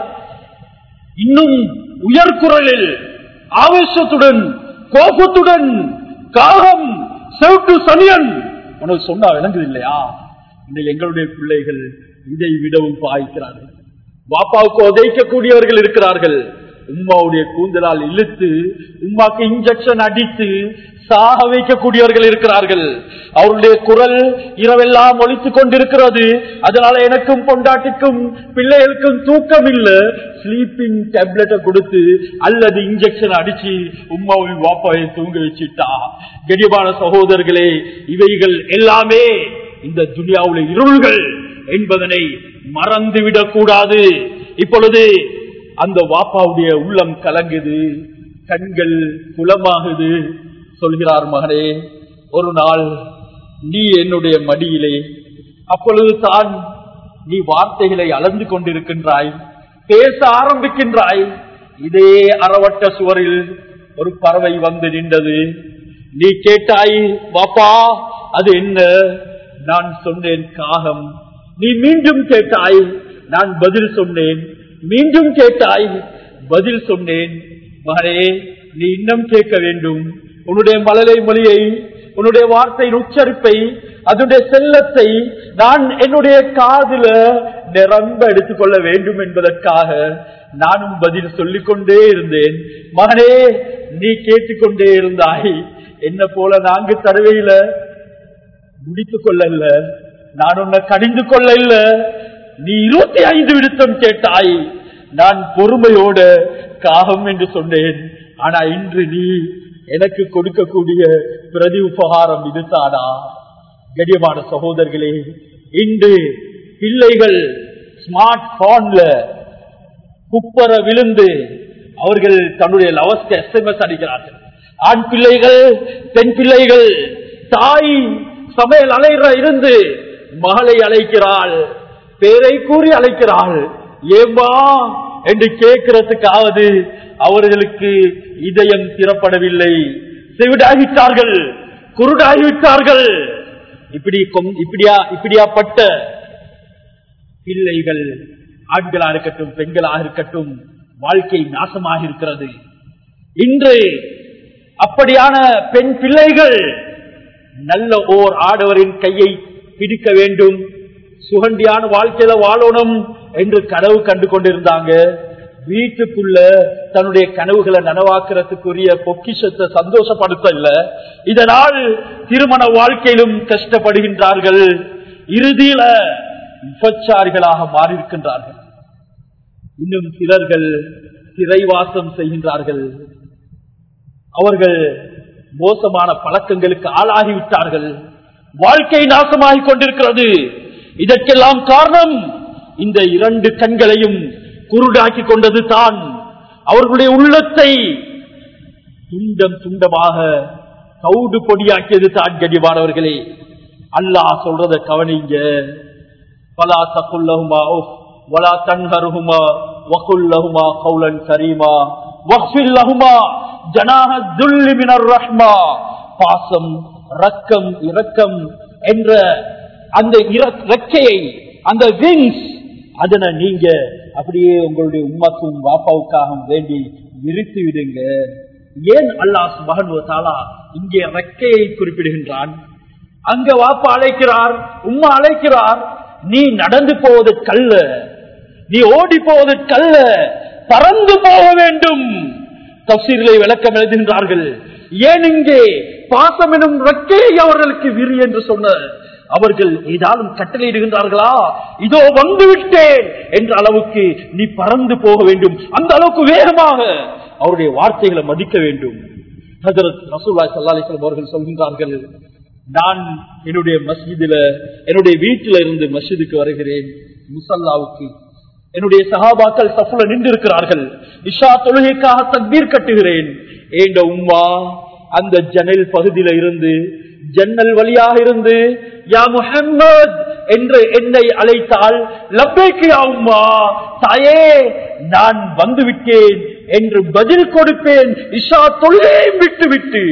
இன்னும் உயர் குரலில் ஆவேசத்துடன் கோபத்துடன் காகம் செவட்டு சனியன் உனக்கு சொன்னா விளங்குது இல்லையா இன்னைக்கு எங்களுடைய பிள்ளைகள் இதை விடவும் பாய்க்கிறார்கள் பாப்பாவுக்கு உதைக்கக்கூடியவர்கள் இருக்கிறார்கள் உம்மாவுடைய கூந்தலால் இழுத்து உம்மாக்கு இன்ஜெக்ஷன் அடித்து சாக வைக்கக்கூடியவர்கள் இருக்கிறார்கள் அவருடைய குரல் இரவெல்லாம் ஒழித்துக் கொண்டிருக்கிறது அதனால எனக்கும் பொண்டாட்டிக்கும் பிள்ளைகளுக்கும் தூக்கம் இல்ல ஸ்லீப்பிங் டேப்லெட்டை கொடுத்து அல்லது இன்ஜெக்ஷன் அடிச்சு உம்மாவை வாப்பாவை தூங்க வச்சுட்டா கெடிபான சகோதரர்களே இவைகள் எல்லாமே இந்த துனியாவுல இருள்கள் என்பதனை மறந்துவிடக் கூடாது இப்பொழுது அந்த வாப்பாவுடைய உள்ளம் கலங்குது கண்கள் குலமாகுது சொல்கிறார் மகனே ஒரு நாள் நீ என்னுடைய மடியிலே அப்பொழுது தான் நீ வார்த்தைகளை அளந்து கொண்டிருக்கின்றாய் பேச ஆரம்பிக்கின்றாய் இதே அறவட்ட சுவரில் ஒரு பறவை வந்து நின்றது நீ கேட்டாய் பாப்பா அது என்ன நான் சொன்னேன் காகம் நீ மீண்டும் கேட்டாய் நான் பதில் சொன்னேன் மீண்டும் கேட்டாய் பதில் சொன்னேன் மகனே நீ இன்னும் கேட்க வேண்டும் உன்னுடைய மழலை மொழியை உன்னுடைய வார்த்தையின் உச்சரிப்பை அதனுடைய செல்லத்தை நான் என்னுடைய காதுல நிரம்ப எடுத்துக்கொள்ள வேண்டும் என்பதற்காக நானும் பதில் சொல்லிக் கொண்டே இருந்தேன் மகனே நீ கேட்டுக்கொண்டே இருந்தாய் என்ன போல நான்கு தடவையில முடித்துக் கொள்ளல நான் உன்னை கடிந்து கொள்ள இல்ல நீ இருபத்தி ஐந்து விடுத்தம் கேட்டாய் நான் பொறுமையோட காகம் என்று சொன்னேன் ஆனா இன்று நீ எனக்கு கொடுக்கக்கூடிய பிரதி உபகாரம் இதுதானா கடியமான சகோதரர்களே இன்று பிள்ளைகள் ஸ்மார்ட் போன்ல குப்பர விழுந்து அவர்கள் தன்னுடைய லவஸ்க்கு எஸ்எம்எஸ் அடிக்கிறார்கள் ஆண் பிள்ளைகள் பெண் பிள்ளைகள் தாய் சமையல் அலைற இருந்து மகளை அழைக்கிறாள் பேரை கூறி அழைக்கிறாள் ஏமா என்று கேட்கிறதுக்காவது அவர்களுக்கு இதயம் திறப்படவில்லை செவிடாகிவிட்டார்கள் குருடாகிவிட்டார்கள் இப்படி கொம்- இப்படியா இப்படியாப்பட்ட பிள்ளைகள் ஆண்களா இருக்கட்டும் பெண்களாக இருக்கட்டும் வாழ்க்கை நாசமாக இருக்கிறது இன்று அப்படியான பெண் பிள்ளைகள் நல்ல ஓர் ஆடவரின் கையை பிடிக்க வேண்டும் சுகண்டியான வாழ்க்கையில வாழணும் என்று கனவு கண்டு கொண்டிருந்தாங்க வீட்டுக்குள்ள தன்னுடைய கனவுகளை நனவாக்குறதுக்குரிய பொக்கிஷத்தை சந்தோஷப்படுத்த இல்ல இதனால் திருமண வாழ்க்கையிலும் கஷ்டப்படுகின்றார்கள் இறுதியில விபச்சாரிகளாக மாறியிருக்கின்றார்கள் இன்னும் சிலர்கள் சிறைவாசம் செய்கின்றார்கள் அவர்கள் மோசமான பழக்கங்களுக்கு ஆளாகிவிட்டார்கள் வாழ்க்கை நாசமாகிக் கொண்டிருக்கிறது இதற்கெல்லாம் காரணம் இந்த இரண்டு கண்களையும் குருடாக்கி கொண்டது தான் அவர்களுடைய உள்ளத்தை துண்டம் துண்டமாக சவுடு பொடியாக்கியது தான் கடிவானவர்களே அல்லாஹ் சொல்றத கவனிங்க பலா தக்குல்லஹுமா உஃப் வலா தன்ஹருஹுமா வகுல்லஹுமா கௌலன் கரீமா வக்ஃபில் லஹுமா ஜனாஹ துல்லி மினர் ரஹ்மா பாசம் ரக்கம் இரக்கம் என்ற அந்த இர- ரெக்கையை அந்த விங்ஸ் அதனை நீங்க அப்படியே உங்களுடைய உம்மாக்கும் வாப்பாவுக்காகவும் வேண்டி விரித்து விடுங்க ஏன் அல்லாஹ் சுபஹானஹு வ தஆலா இங்கே ரெக்கையை குறிப்பிடுகின்றான் அங்க வாப்பா அழைக்கிறார் உம்மா அழைக்கிறார் நீ நடந்து போவதற்கல்ல நீ ஓடி போவதற்கல்ல பறந்து போக வேண்டும் தப்சீர்களை விளக்கம் எழுதுகின்றார்கள் ஏன் இங்கே பாசம் எனும் ரெக்கை அவர்களுக்கு விரி என்று சொன்ன அவர்கள் ஏதாலும் கட்டளையிடுகின்றார்களா இதோ வந்து விட்டேன் என்ற அளவுக்கு நீ பறந்து போக வேண்டும் அந்த அளவுக்கு வேகமாக அவருடைய வார்த்தைகளை மதிக்க வேண்டும் ஹஜரத் ரசூல்லாய் சல்லா அலிஸ்லாம் அவர்கள் சொல்கின்றார்கள் நான் என்னுடைய மஸ்ஜிதில என்னுடைய வீட்டில இருந்து மஸ்ஜிதுக்கு வருகிறேன் முசல்லாவுக்கு என்னுடைய சகாபாக்கள் சஃபுல நின்று இருக்கிறார்கள் இஷா தொழுகைக்காக தக்பீர் கட்டுகிறேன் ஏண்ட உம்மா அந்த ஜன்னல் பகுதியில இருந்து ஜன்னல் வழியாக இருந்து யா முஹம்மத் என்று என்னை அழைத்தால் லப்பேக்கு யா உம்மா தாயே நான் வந்து விட்டேன் என்று பதில் கொடுப்பேன் இஷா தொழுகையும் விட்டு விட்டு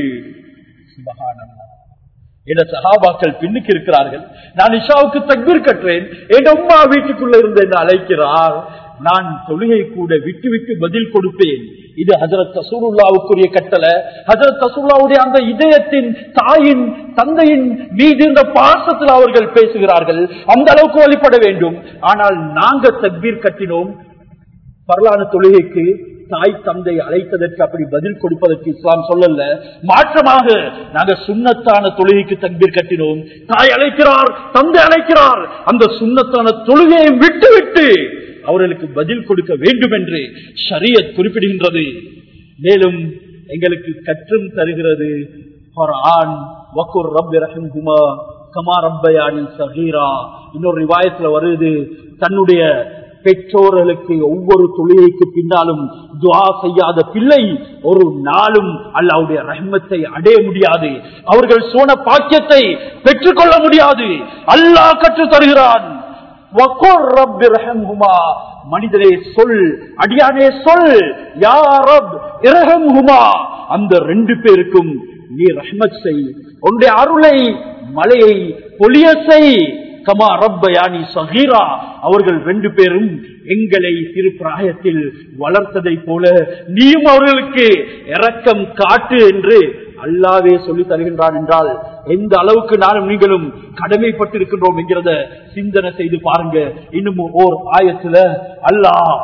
என சகாபாக்கள் பின்னுக்கு இருக்கிறார்கள் நான் இஷாவுக்கு தக்பீர் கட்டுறேன் என் அம்மா வீட்டுக்குள்ள இருந்து என்ன அழைக்கிறார் நான் தொழுகை கூட விட்டு விட்டு பதில் கொடுப்பேன் இது ஹசரத் தசூலுல்லாவுக்குரிய கட்டளை ஹசரத் தசூல்லாவுடைய அந்த இதயத்தின் தாயின் தந்தையின் மீது இந்த பாசத்தில் அவர்கள் பேசுகிறார்கள் அந்த அளவுக்கு வழிபட வேண்டும் ஆனால் நாங்க தக்பீர் கட்டினோம் வரலாறு தொழுகைக்கு தாய் தந்தை அழைத்ததற்கு அப்படி பதில் கொடுப்பதற்கு இஸ்லாம் சொல்லல மாற்றமாக நாங்க சுண்ணத்தான தொழுகைக்கு தக்பீர் கட்டினோம் தாய் அழைக்கிறார் தந்தை அழைக்கிறார் அந்த சுண்ணத்தான தொழுகையை விட்டு விட்டு அவர்களுக்கு பதில் கொடுக்க வேண்டும் என்று ஷரியத் குறிப்பிடுகின்றது மேலும் எங்களுக்கு கற்றும் தருகிறது குர்ஆன் வக்குர் ரப்பி ரஹிம்ஹுமா கமா ரப்பயானி சகீரா இன்னொரு ரிவாயத்துல வருது தன்னுடைய பெற்றோர்களுக்கு ஒவ்வொரு தொழிலைக்கு பின்னாலும் துவா செய்யாத பிள்ளை ஒரு நாளும் அல்லாவுடைய ரஹ்மத்தை அடைய முடியாது அவர்கள் சோன பாக்கியத்தை பெற்றுக்கொள்ள முடியாது அல்லாஹ் கற்று தருகிறான் வக்குர் ரப்பி ரஹிம்ஹுமா மனிதரே சொல் அடியானே சொல் யா ரப் இரஹம்ஹுமா அந்த ரெண்டு பேருக்கும் நீ ரஹ்மத் செய் உன்னுடைய அருளை மலையை பொலிய செய் கமா ரப்பயானி சஹீரா அவர்கள் ரெண்டு பேரும் எங்களை சிறு பிராயத்தில் வளர்த்ததை போல நீயும் அவர்களுக்கு இரக்கம் காட்டு என்று அல்லாவே சொல்லி தருகின்றான் என்றால் எந்த அளவுக்கு நானும் நீங்களும் கடமைப்பட்டிருக்கின்றோம் என்கிறத சிந்தனை செய்து பாருங்க இன்னும் ஓர் ஆயத்துல அல்லாஹ்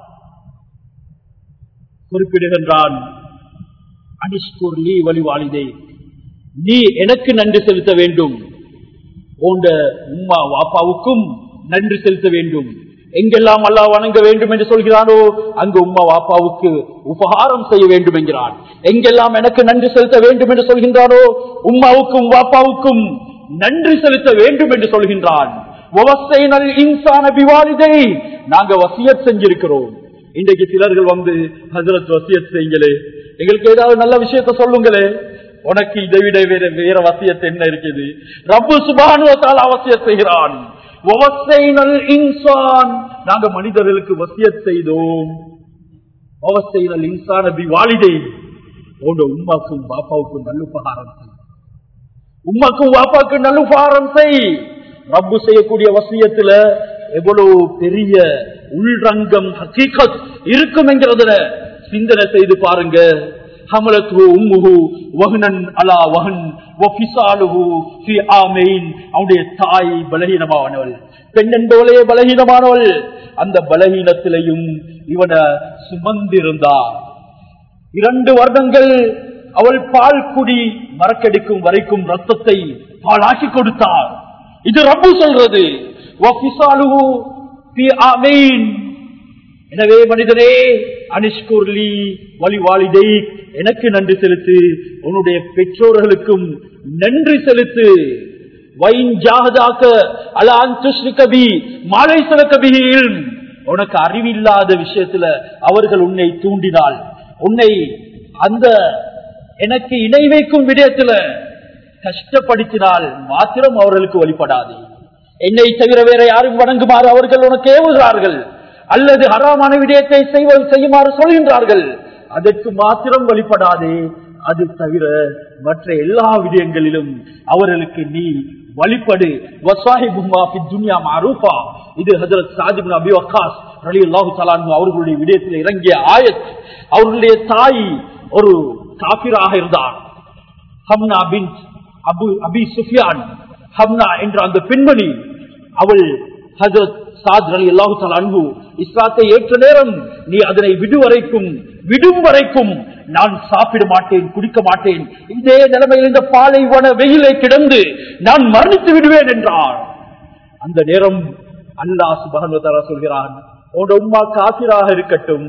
குறிப்பிடுகின்றான் அனிஷ்கூர் நீ வழிவாளிதே நீ எனக்கு நன்றி செலுத்த வேண்டும் உண்ட உம்மா வாப்பாவுக்கும் நன்றி செலுத்த வேண்டும் எங்கெல்லாம் அல்லாஹ் வணங்க வேண்டும் என்று சொல்கிறானோ அங்கு உம்மா வாப்பாவுக்கு உபகாரம் செய்ய வேண்டும் என்கிறான் எங்கெல்லாம் எனக்கு நன்றி செலுத்த வேண்டும் என்று சொல்கின்றானோ உம்மாவுக்கும் வாப்பாவுக்கும் நன்றி செலுத்த வேண்டும் என்று சொல்கின்றான் இன்சான பிவாலிதை நாங்க வசியத் செஞ்சிருக்கிறோம் இன்றைக்கு சிலர்கள் வந்து ஹசரத் வசியத் செய்யுங்களே எங்களுக்கு ஏதாவது நல்ல விஷயத்த சொல்லுங்களே உனக்கு இதை விட வேற வேற வசியத்தை என்ன இருக்குது ரப்பு சுபானுவத்தால் அவசியம் செய்கிறான் இன்சான் நாங்க மனிதர்களுக்கு வசியத் செய்தோம் அவசைனல் இன்சான வாலிதை உங்க உமாக்கும் பாப்பாவுக்கும் நல்லுபகாரம் செய் உமாக்கும் பாப்பாவுக்கும் நல்லுபகாரம் செய் ரப்பு செய்யக்கூடிய வசியத்துல எவ்வளவு பெரிய உள்ரங்கம் ஹக்கீகத் இருக்கும் என்கிறதுல சிந்தனை செய்து பாருங்க ஹமலத்து உம்முஹு வஹ்னன் அலா வஹன் வஃபிசாலுஹு ஃபி ஆமைன் அவனுடைய தாய் பலகீனமானவள் பெண் என்பவளே பலகீனமானவள் அந்த பலகீனத்திலையும் இவனை சுமந்திருந்தார் இரண்டு வருடங்கள் அவள் பால் குடி மறக்கடிக்கும் வரைக்கும் ரத்தத்தை பாலாக்கி கொடுத்தார் இது ரப்பு சொல்றது வஃபிசாலுஹு ஃபி ஆமைன் எனவே மனிதனே அனிஷ்கூர்லி வழி வாலிதை எனக்கு நன்றி செலுத்து உன்னுடைய பெற்றோர்களுக்கும் நன்றி செலுத்து உனக்கு அறிவில்லாத விஷயத்துல அவர்கள் உன்னை தூண்டினால் உன்னை அந்த எனக்கு இணை வைக்கும் விடயத்துல கஷ்டப்படுத்தினால் மாத்திரம் அவர்களுக்கு வழிபடாது என்னை தவிர வேற யாரும் வணங்குமாறு அவர்கள் உனக்கு ஏவுகிறார்கள் அல்லது ஹராமான விடயத்தை செய்வது செய்யுமாறு சொல்கின்றார்கள் அதற்கு மாத்திரம் வழிபடாதே அது தவிர மற்ற எல்லா விடயங்களிலும் அவர்களுக்கு நீ வழிபடு இது ஹசரத் சாஜிபின் அபி வக்காஸ் அலி அல்லாஹு சலான் அவர்களுடைய விடயத்தில் இறங்கிய ஆயத் அவர்களுடைய தாய் ஒரு காபிராக இருந்தார் ஹம்னா பின் அபு அபி சுஃபியான் ஹம்னா என்ற அந்த பெண்மணி அவள் ஹஜரத் சாத் அலி அல்லாஹு அன்பு இஸ்லாத்தை ஏற்ற நேரம் நீ அதனை விடு வரைக்கும் விடும் வரைக்கும் நான் சாப்பிட மாட்டேன் குடிக்க மாட்டேன் இதே நிலைமையில் இந்த பாலைவன வெயிலை கிடந்து நான் மரணித்து விடுவேன் என்றார் அந்த நேரம் அல்லாஹ் சுபகன்வதாரா சொல்கிறான் உன்னோட உம்மா காசிராக இருக்கட்டும்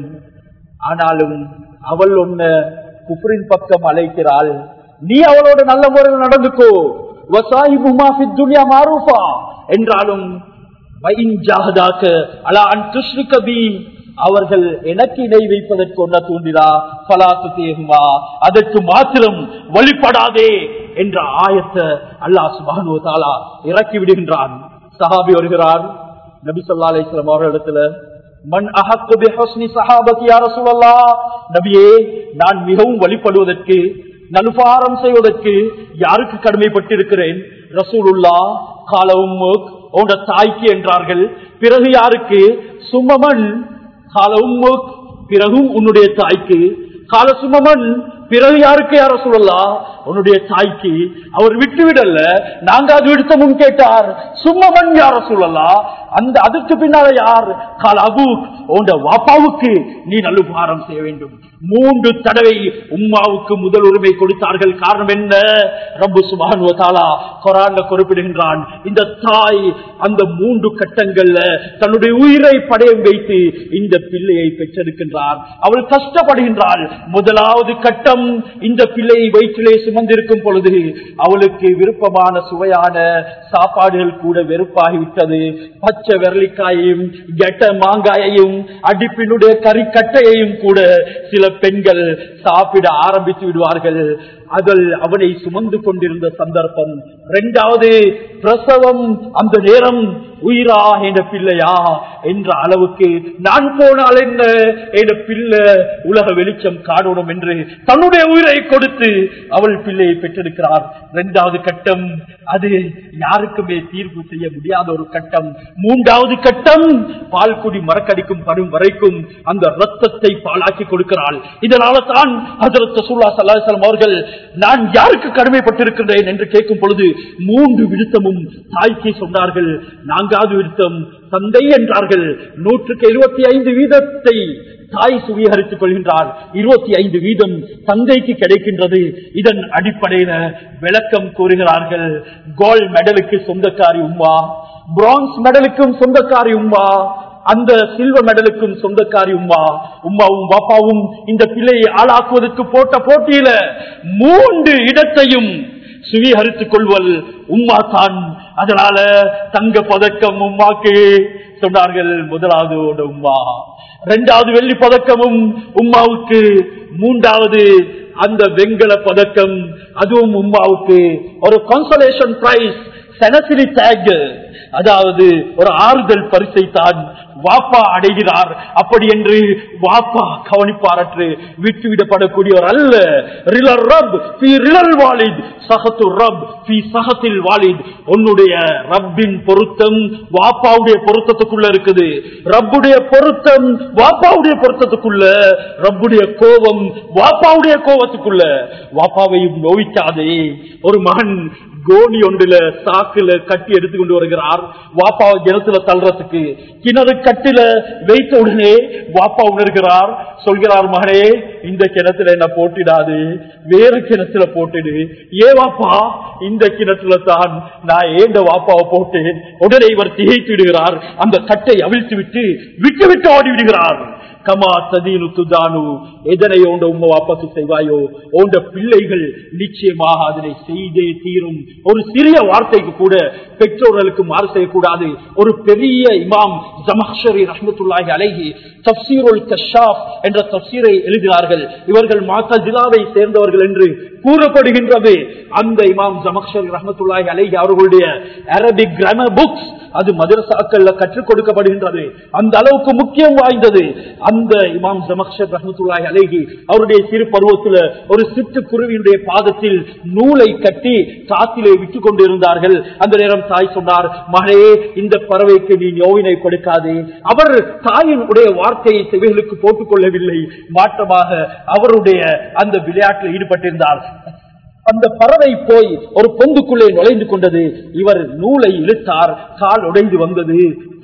ஆனாலும் அவள் உன்ன குஃப்ரின் பக்கம் அழைக்கிறாள் நீ அவளோட நல்ல முறையில் நடந்துக்கோ வசாஹிபுமா ஃபித் துன்யா மாரூஃபா என்றாலும் வைன் ஜாஹதாக்க அலா அன் துஷ்ரிக பி அவர்கள் எனக்கு இணை வைப்பதற்கு ஒன்ன தூண்டினா பலாத்து தேகுமா அதற்கு மாத்திரம் வழிபடாதே என்ற ஆயத்தை அல்லாஹ் சுபானு தாலா இறக்கி விடுகின்றான் சஹாபி வருகிறார் நபி சொல்லா அலிஸ்லாம் அவர்களிடத்துல மண் அஹக்கு பிஹஸ்னி சஹாபத்தி யா ரசூலல்லாஹ் நபியே நான் மிகவும் வழிபடுவதற்கு நலுபாரம் செய்வதற்கு யாருக்கு கடமைப்பட்டிருக்கிறேன் ரசூலுல்லா காலவும் உங்க தாய்க்கு என்றார்கள் பிறகு யாருக்கு சுமமன் காலவும் பிறகும் உன்னுடைய தாய்க்கு கால சுமமன் பிறகு யாருக்கு யார சொல்லலாம் உன்னுடைய தாய்க்கு அவர் விட்டுவிடல நாங்க அது விடுத்த முன் கேட்டார் சும்மமன் யார சொல்லலாம் அந்த அதுக்கு பின்னால யார் கால அபு உண்ட வாப்பாவுக்கு நீ நல்லுபாரம் செய்ய வேண்டும் மூன்று தடவை உம்மாவுக்கு முதல் உரிமை கொடுத்தார்கள் காரணம் என்ன ரப்பு சுபானுவதாலா கொரான்ல குறிப்பிடுகின்றான் இந்த தாய் அந்த மூன்று கட்டங்கள்ல தன்னுடைய உயிரை படையம் வைத்து இந்த பிள்ளையை பெற்றெடுக்கின்றார் அவள் கஷ்டப்படுகின்றாள் முதலாவது கட்டம் இந்த பிள்ளையை வயிற்றிலே சுமந்திருக்கும் பொழுது அவளுக்கு விருப்பமான சுவையான சாப்பாடுகள் கூட வெறுப்பாகிவிட்டது பச்சை விரலிக்காயையும் கெட்ட மாங்காயையும் அடிப்பினுடைய கறிக்கட்டையையும் கூட சில பெண்கள் சாப்பிட ஆரம்பித்து விடுவார்கள் அதில் அவனை சுமந்து கொண்டிருந்த சந்தர்ப்பம் இரண்டாவது பிரசவம் அந்த நேரம் உயிரா என்ற பிள்ளையா என்ற அளவுக்கு நான் போனால் என்ன என்ற பிள்ளை உலக வெளிச்சம் காணணும் என்று தன்னுடைய உயிரை கொடுத்து அவள் பிள்ளையை பெற்றெடுக்கிறார் இரண்டாவது கட்டம் அது யாருக்குமே தீர்ப்பு செய்ய முடியாத ஒரு கட்டம் மூன்றாவது கட்டம் பால் குடி மறக்கடிக்கும் படும் வரைக்கும் அந்த ரத்தத்தை பாலாக்கி கொடுக்கிறாள் இதனால தான் அதற்கு சுல்லா சல்லாஹம் அவர்கள் நான் யாருக்கு கடமைப்பட்டிருக்கின்றேன் என்று கேட்கும் பொழுது மூன்று விடுத்தமும் தாய்க்கு சொன்னார்கள் நான்காவது விடுத்தம் தந்தை என்றார்கள் நூற்றுக்கு இருபத்தி ஐந்து வீதத்தை தாய் சுவீகரித்துக் கொள்கின்றார் இருபத்தி ஐந்து வீதம் தந்தைக்கு கிடைக்கின்றது இதன் அடிப்படையில விளக்கம் கூறுகிறார்கள் கோல்ட் மெடலுக்கு சொந்தக்காரி உம்மா பிரான்ஸ் மெடலுக்கும் சொந்தக்காரி உம்மா அந்த சில்வர் மெடலுக்கும் சொந்தக்காரி உம்மா உம்மாவும் பாப்பாவும் இந்த பிள்ளையை ஆளாக்குவதற்கு போட்ட போட்டியில மூன்று இடத்தையும் சுவீகரித்துக் கொள்வல் உம்மா தான் அதனால தங்க பதக்கம் உம்மாக்கு சொன்னார்கள் முதலாவது உம்மா இரண்டாவது வெள்ளி பதக்கமும் உம்மாவுக்கு மூன்றாவது அந்த வெங்கல பதக்கம் அதுவும் உம்மாவுக்கு ஒரு கன்சலேஷன் பிரைஸ் செனசிலி டேக் அதாவது ஒரு ஆறுதல் பரிசை தான் வாப்பா அடைகிறார் அப்படி என்று வாப்பா கவனிப்பாரற்று விட்டுவிடப்படக்கூடியவர் அல்ல ரிலர் ரப் ரிலல் வாலித் சகத்து ரப் சகத்தில் வாலித் உன்னுடைய ரப்பின் பொருத்தம் வாப்பாவுடைய பொருத்தத்துக்குள்ள இருக்குது ரப்புடைய பொருத்தம் வாப்பாவுடைய பொருத்தத்துக்குள்ள ரப்புடைய கோபம் வாப்பாவுடைய கோபத்துக்குள்ள வாப்பாவையும் நோவிக்காதே ஒரு மகன் கோணி ஒன்றுல சாக்குல கட்டி எடுத்து கொண்டு வருகிறார் வாப்பாவை கிணத்துல தள்ளுறதுக்கு கிணறு கட்டில வைத்த உடனே வாப்பா உணர்கிறார் சொல்கிறார் மகனே இந்த கிணத்துல என்ன போட்டிடாது வேறு கிணத்துல போட்டுடு ஏ வாப்பா இந்த கிணத்துல தான் நான் ஏண்ட வாப்பாவை போட்டேன் உடனே இவர் திகைத்து விடுகிறார் அந்த கட்டை அவிழ்த்து விட்டு விட்டு விட்டு ஓடி விடுகிறார் கமா ததீனு துதானு எதனை உண்ட உம்ம வாப்பாக்கு செய்வாயோ உண்ட பிள்ளைகள் நிச்சயமாக அதனை செய்தே தீரும் ஒரு சிறிய வார்த்தைக்கு கூட பெற்றோர்களுக்கு மாறு செய்யக்கூடாது ஒரு பெரிய இமாம் ஜமஹரி ரஹமத்துல்லாஹி அலைஹி தப்சீருல் கஷாப் என்ற தப்சீரை எழுதினார்கள் இவர்கள் மாத்தா ஜிலாவை சேர்ந்தவர்கள் என்று கூறப்படுகின்றது அந்த இமாம் ஜமக்ஷரி ரஹமத்துல்லாஹி அலைஹி அவர்களுடைய அரபிக் கிராமர் புக்ஸ் அது மதரசாக்கள்ல கற்றுக் கொடுக்கப்படுகின்றது அந்த அளவுக்கு முக்கியம் வாய்ந்தது அந்த இமாம் ஜமக்ஷர் ரஹமத்துல்லாஹி அலைஹி அவருடைய சிறு பருவத்துல ஒரு சிட்டு குருவியுடைய பாதத்தில் நூலை கட்டி காத்திலே விட்டு கொண்டிருந்தார்கள் அந்த நேரம் தாய் சொன்னார் மகளே இந்த பறவைக்கு நீ நோவினை கொடுக்காதே அவர் தாயின் உடைய வார்த்தையை செவிகளுக்கு போட்டுக் கொள்ளவில்லை மாற்றமாக அவருடைய அந்த விளையாட்டில் ஈடுபட்டிருந்தார் அந்த பறவை போய் ஒரு பொந்துக்குள்ளே நுழைந்து கொண்டது இவர் நூலை இழுத்தார் கால் உடைந்து வந்தது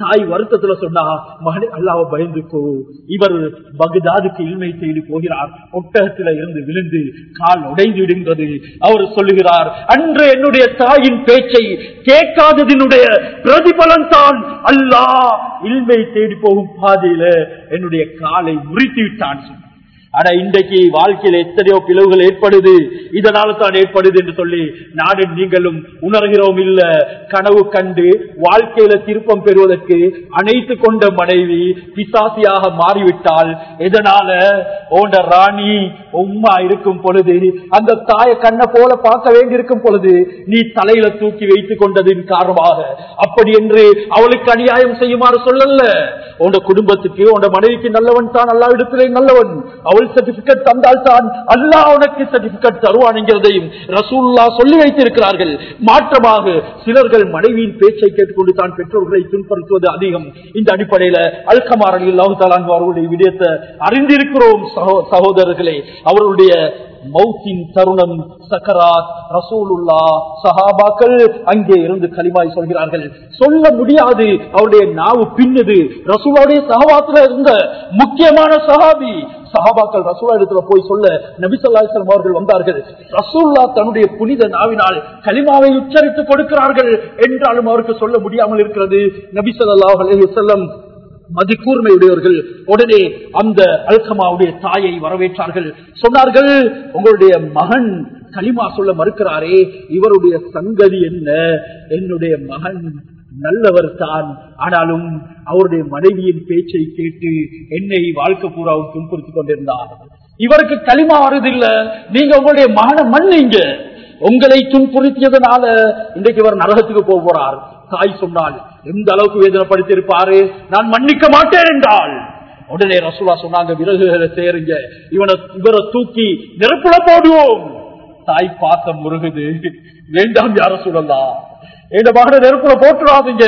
தாய் வருத்தத்துல சொன்னா மகனே அல்லாவ பயந்துக்கோ இவர் பகுதாதுக்கு இல்மை தேடி போகிறார் ஒட்டகத்துல இருந்து விழுந்து கால் உடைந்து விடுகிறது அவர் சொல்லுகிறார் அன்று என்னுடைய தாயின் பேச்சை கேட்காததினுடைய பிரதிபலன் தான் அல்லாஹ் இல்மை தேடி போகும் பாதையில என்னுடைய காலை முறித்து விட்டான் சொன்னார். ஆனா இன்றைக்கு வாழ்க்கையில எத்தனையோ பிளவுகள் ஏற்படுது இதனால தான் ஏற்படுது என்று சொல்லி நாடு நீங்களும் உணர்கிறோம் இல்ல கனவு கண்டு வாழ்க்கையில திருப்பம் பெறுவதற்கு அணைத்து கொண்ட மனைவி பிசாசியாக மாறிவிட்டால் எதனால ஓண்ட ராணி உம்மா இருக்கும் பொழுது அந்த தாய கண்ணை போல பார்க்க வேண்டியிருக்கும் பொழுது நீ தலையில தூக்கி வைத்துக் கொண்டதின் காரணமாக அப்படி என்று அவளுக்கு அநியாயம் செய்யுமாறு சொல்லல உண்ட குடும்பத்துக்கு உண்ட மனைவிக்கு நல்லவன் தான் அல்லா இடத்திலே நல்லவன் அவள் சர்டிபிகேட் தந்தால் தான் அல்லாஹ் உனக்கு சர்டிபிகேட் தருவான் என்கிறதையும் ரசூல்லா சொல்லி வைத்திருக்கிறார்கள் மாற்றமாக சிலர்கள் மனைவியின் பேச்சை கேட்டுக்கொண்டு தான் பெற்றோர்களை துன்படுத்துவது அதிகம் இந்த அடிப்படையில அல்கமாரன் அல்லாஹு தாலான் அவர்களுடைய விடயத்தை அறிந்திருக்கிறோம் சகோ- சகோதரர்களே அவர்களுடைய மௌத்தின் தருணம் சக்கராத் ரசூலுல்லா சஹாபாக்கள் அங்கே இருந்து களிமாய் சொல்கிறார்கள் சொல்ல முடியாது அவருடைய நாவு பின்னுது ரசூலுடைய சஹாபாத்துல இருந்த முக்கியமான சஹாபி சஹாபாக்கள் ரசூலா இடத்துல போய் சொல்ல நபிசல்லாஸ்லம் அவர்கள் வந்தார்கள் ரசூல்லா தன்னுடைய புனித நாவினால் களிமாவை உச்சரித்து கொடுக்கிறார்கள் என்றாலும் அவருக்கு சொல்ல முடியாமல் இருக்கிறது நபிசல்லாஹ் அலைஹி வஸல்லம் மதிக்கூர்மையுடையவர்கள் உடனே அந்த அல்கமாவுடைய தாயை வரவேற்றார்கள் சொன்னார்கள் உங்களுடைய மகன் களிமா சொல்ல மறுக்கிறாரே இவருடைய சங்கதி என்ன என்னுடைய மகன் நல்லவர் தான் ஆனாலும் அவருடைய மனைவியின் பேச்சை கேட்டு என்னை வாழ்க்கை பூராவும் துன்புறுத்திக் கொண்டிருந்தார் இவருக்கு களிமா வருதில்ல நீங்க உங்களுடைய மகனை மன்னிங்க உங்களை துன்புறுத்தியதனால இன்றைக்கு இவர் நரகத்துக்கு போக போறார் தாய் சொன்னால் எந்த அளவுக்கு வேதனைப்படுத்தியிருப்பாரு நான் மன்னிக்க மாட்டேன் என்றால் உடனே ரசூலா சொன்னாங்க விறகுகளை சேருங்க இவனை இவரை தூக்கி நெருப்புல போடுவோம் தாய் பாசம் முருகுது வேண்டாம் யார சொல்லலாம் என் மகனை நெருப்புல போட்டுடாதீங்க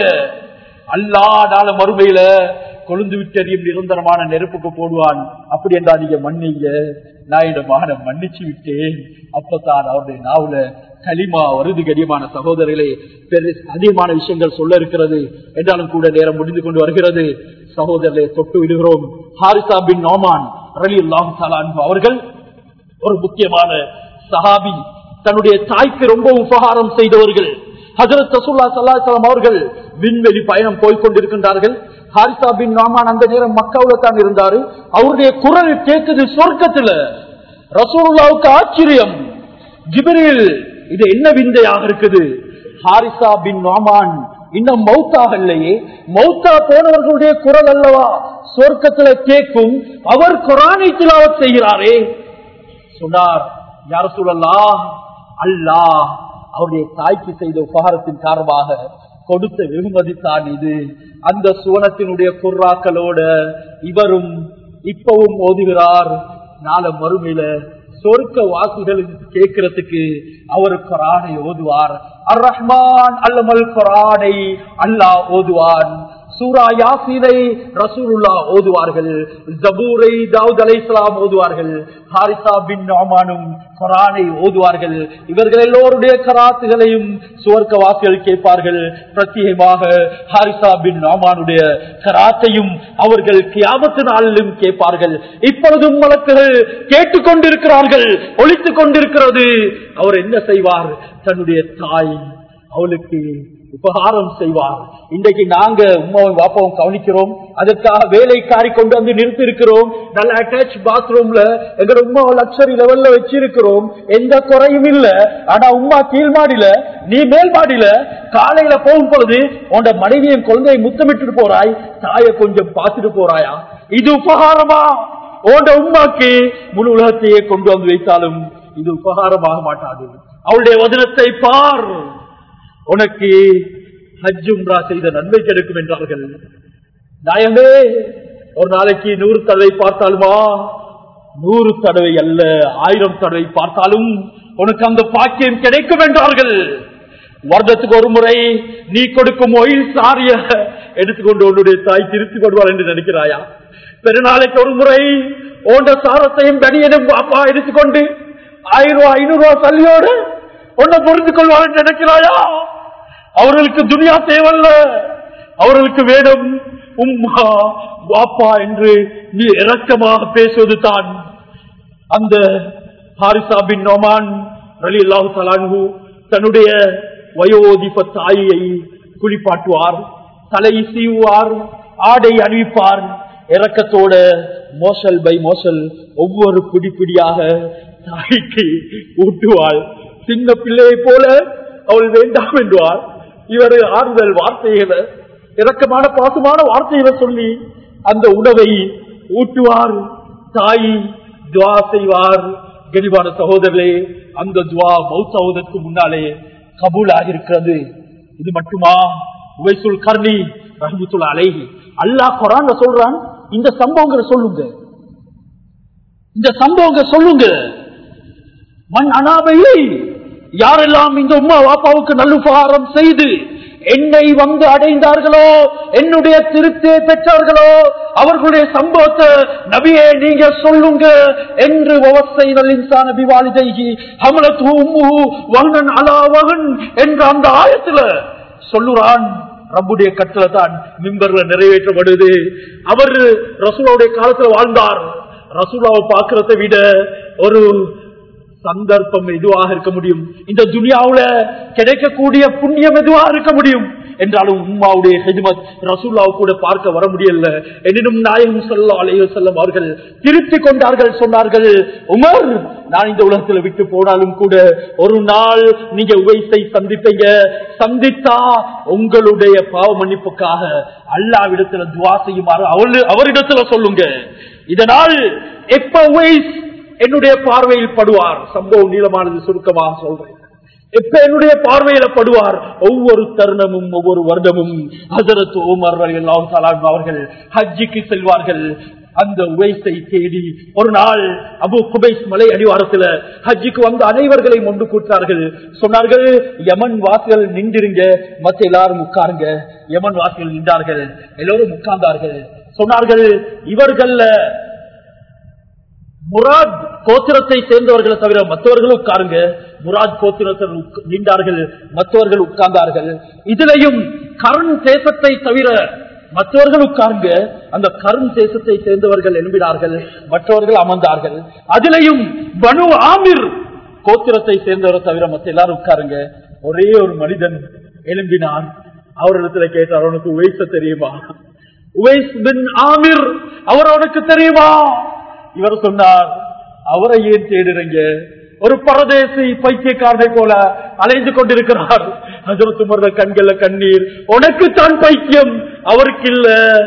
அல்லா நாள மறுமையில கொழுந்து விட்டறியும் நிரந்தரமான நெருப்புக்கு போடுவான் அப்படி என்றா நீங்க மன்னிங்க நான் என் மகனை மன்னிச்சு விட்டேன் அப்பதான் அவருடைய நாவுல களிமா வருது கடியமான சகோதரர்களே பெரிய அதிகமான விஷயங்கள் சொல்ல இருக்கிறது என்றாலும் கூட நேரம் முடிந்து கொண்டு வருகிறது சகோதரர்களை தொட்டு விடுகிறோம் ஹாரிசா பின் நோமான் ரலி அல்லாஹு அவர்கள் ஒரு முக்கியமான சஹாபி தன்னுடைய தாய்க்கு ரொம்ப உபகாரம் செய்தவர்கள் ஹசரத் ரசூல்லா சல்லாஹம் அவர்கள் விண்வெளி பயணம் போய்கொண்டிருக்கின்றார்கள் ஹாரிசா பின் நாமான் அந்த நேரம் மக்காவுல தான் இருந்தாரு அவருடைய குரல் கேட்குது சொர்க்கத்துல ரசூலுல்லாவுக்கு ஆச்சரியம் ஜிபிரில் இது என்ன விந்தையாக இருக்குது ஹாரிசா பின் நாமான் இன்னும் மௌத்தாக இல்லையே மௌத்தா போனவர்களுடைய குரல் அல்லவா சொர்க்கத்துல கேட்கும் அவர் குரானை திலாவத் செய்கிறாரே சொன்னார் யார சொல்லலா அல்லாஹ் அவருடைய தாய்க்கு செய்த உபகாரத்தின் காரணமாக கொடுத்த வெகுமதி தான் இது அந்த சுவனத்தினுடைய குர்ராக்களோட இவரும் இப்பவும் ஓதுகிறார் நாள மறுமையில சொர்க்க வாசிகளுக்கு கேட்கறதுக்கு அவர் குரானை ஓதுவார் அர் ரஹ்மான் அல்லமல் குரானை அல்லாஹ் ஓதுவான் சூரா யாசீனை ரசூலுல்லா ஓதுவார்கள் ஜபூரை தாவூத் அலைஹிஸ்ஸலாம் ஓதுவார்கள் ஹாரிசா பின் நோமானும் குரானை ஓதுவார்கள் இவர்கள் எல்லோருடைய கராத்துகளையும் சுவர்க்கவாசிகள் கேட்பார்கள் பிரத்யேகமாக ஹாரிசா பின் நோமானுடைய கராத்தையும் அவர்கள் கியாமத்து நாளிலும் கேட்பார்கள் இப்பொழுதும் வழக்குகள் கேட்டுக்கொண்டிருக்கிறார்கள் ஒழித்துக் கொண்டிருக்கிறது அவர் என்ன செய்வார் தன்னுடைய தாய் அவளுக்கு உபகாரம் செய்வார் இன்றைக்கு நாங்க உமாவும் பாப்பாவும் கவனிக்கிறோம் அதற்காக வேலைக்காரி கொண்டு வந்து நிறுத்தி இருக்கிறோம் நல்ல அட்டாச் பாத்ரூம்ல எங்க உமா லக்ஸரி லெவல்ல வச்சிருக்கிறோம் எந்த குறையும் இல்ல ஆனா உமா கீழ் மாடியில நீ மேல் மாடியில காலையில போகும் பொழுது உன் மனைவியின் குழந்தையை முத்தமிட்டு போறாய் தாயை கொஞ்சம் பார்த்துட்டு போறாயா இது உபகாரமா உண்ட உமாக்கு முழு உலகத்தையே கொண்டு வந்து வைத்தாலும் இது உபகாரமாக மாட்டாது அவளுடைய வதனத்தை பார் உனக்கு ஹஜ் உம்ரா செய்த நன்மை கிடைக்கும் என்றார்கள் நாயமே ஒரு நாளைக்கு நூறு தடவை பார்த்தாலுமா நூறு தடவை அல்ல ஆயிரம் தடவை பார்த்தாலும் உனக்கு அந்த பாக்கியம் கிடைக்கும் என்றார்கள் வருடத்துக்கு ஒரு முறை நீ கொடுக்கும் ஒயில் சாரிய எடுத்துக்கொண்டு உன்னுடைய தாய் திருத்தி கொள்வார் என்று நினைக்கிறாயா பெருநாளைக்கு ஒரு முறை ஓண்ட சாரத்தையும் தனியனும் அப்பா எடுத்துக்கொண்டு ஆயிரம் ரூபாய் ஐநூறு ரூபாய் தள்ளியோடு உன்னை புரிந்து கொள்வார் என்று நினைக்கிறாயா அவர்களுக்கு துனியா தேவல்ல அவர்களுக்கு வேணும் உம்மா வாப்பா என்று நீ இரக்கமாக பேசுவது தான் அந்த ஹாரிசா பின் நோமான் ரலி அல்லாஹு தலான்ஹு தன்னுடைய வயோதிப தாயை குளிப்பாட்டுவார் தலை சீவுவார் ஆடை அணிவிப்பார் இரக்கத்தோட மோசல் பை மோசல் ஒவ்வொரு பிடி பிடியாக தாய்க்கு ஊட்டுவாள் சின்ன பிள்ளையை போல அவள் வேண்டாம் என்றுவார் இவர் ஆறுதல் வார்த்தைகளை இரக்கமான பாசமான வார்த்தைகளை சொல்லி அந்த உணவை ஊட்டுவார் தாய் துவா செய்வார் கனிவான சகோதரர்களே அந்த துவா மௌத்தாவதற்கு முன்னாலே கபூலாக இருக்கிறது இது மட்டுமா உவைசுல் கர்ணி ரஹமத்துல் அலைஹி அல்லாஹ் குரான்ல சொல்றான் இந்த சம்பவங்களை சொல்லுங்க இந்த சம்பவங்களை சொல்லுங்க மண் அனாபையை யாரெல்லாம் இந்த உம்மா வாப்பாவுக்கு நல்லுபகாரம் செய்து என்னை வந்து அடைந்தார்களோ என்னுடைய திருத்தே பெற்றார்களோ அவர்களுடைய சம்பவத்தை நபியே நீங்க சொல்லுங்க என்று இன்சான பிவாலிதைகி ஹமலத்து உம்முஹு வஹ்னன் அலா வஹன் என்ற அந்த ஆயத்துல சொல்லுறான் ரப்புடைய கட்டளை தான் மிம்பர்ல நிறைவேற்றப்படுது அவர் ரசூலாவுடைய காலத்துல வாழ்ந்தார் ரசூலாவை பார்க்கறதை விட ஒரு சந்தர்ப்பம் எதுவாக இருக்க முடியும் இந்த துனியாவுல கிடைக்கக்கூடிய புண்ணியம் எதுவாக இருக்க முடியும் என்றாலும் உம்மாவுடைய ஹெஜ்மத் ரசூல்லாவை கூட பார்க்க வர முடியல எனினும் நாயகம் சொல்லா அலைய செல்லம் அவர்கள் திருத்தி கொண்டார்கள் சொன்னார்கள் உமர் நான் இந்த உலகத்துல விட்டு போனாலும் கூட ஒரு நாள் நீங்க உவைசை சந்திப்பீங்க சந்தித்தா உங்களுடைய பாவ மன்னிப்புக்காக அல்லாவிடத்துல துவா செய்யுமாறு அவரு அவரிடத்துல சொல்லுங்க இதனால் எப்ப உவைஸ் என்னுடைய பார்வையில் படுவார் சம்பவம் நீளமானது சுருக்கமாக சொல்றேன் எப்ப என்னுடைய பார்வையில படுவார் ஒவ்வொரு தருணமும் ஒவ்வொரு வருடமும் ஹசரத் உமர் அல்லாஹ் சலாம் அவர்கள் ஹஜ்ஜிக்கு செல்வார்கள் அந்த உவைசை தேடி ஒரு நாள் அபு குபைஸ் மலை அடிவாரத்துல ஹஜ்ஜிக்கு வந்த அனைவர்களையும் ஒன்று கூட்டார்கள் சொன்னார்கள் யமன் வாசிகள் நின்றிருங்க மத்த எல்லாரும் உட்காருங்க யமன் வாசிகள் நின்றார்கள் எல்லோரும் உட்கார்ந்தார்கள் சொன்னார்கள் இவர்கள்ல முராத் கோத்திரத்தை சேர்ந்தவர்களை தவிர மற்றவர்களும் உட்காருங்க முராத் கோத்திரத்தில் நீண்டார்கள் மற்றவர்கள் உட்கார்ந்தார்கள் இதுலையும் கருண் தேசத்தை தவிர மற்றவர்கள் உட்கார்ந்து அந்த கருண் தேசத்தை சேர்ந்தவர்கள் எழும்பினார்கள் மற்றவர்கள் அமர்ந்தார்கள் அதிலையும் பனு ஆமிர் கோத்திரத்தை சேர்ந்தவரை தவிர மற்ற எல்லாரும் உட்காருங்க ஒரே ஒரு மனிதன் எழும்பினான் அவரிடத்துல கேட்டார் அவனுக்கு உவைச தெரியுமா உவைஸ் பின் ஆமிர் அவர் அவனுக்கு தெரியுமா இவர் சொன்னார் அவரை ஏன் தேடுறீங்க ஒரு பரதேசி பைத்தியக்காரனை போல அலைந்து கொண்டிருக்கிறார் ஹசரத் உமர் கண்கள்ல கண்ணீர் உனக்கு தான் பைத்தியம் அவருக்கு இல்ல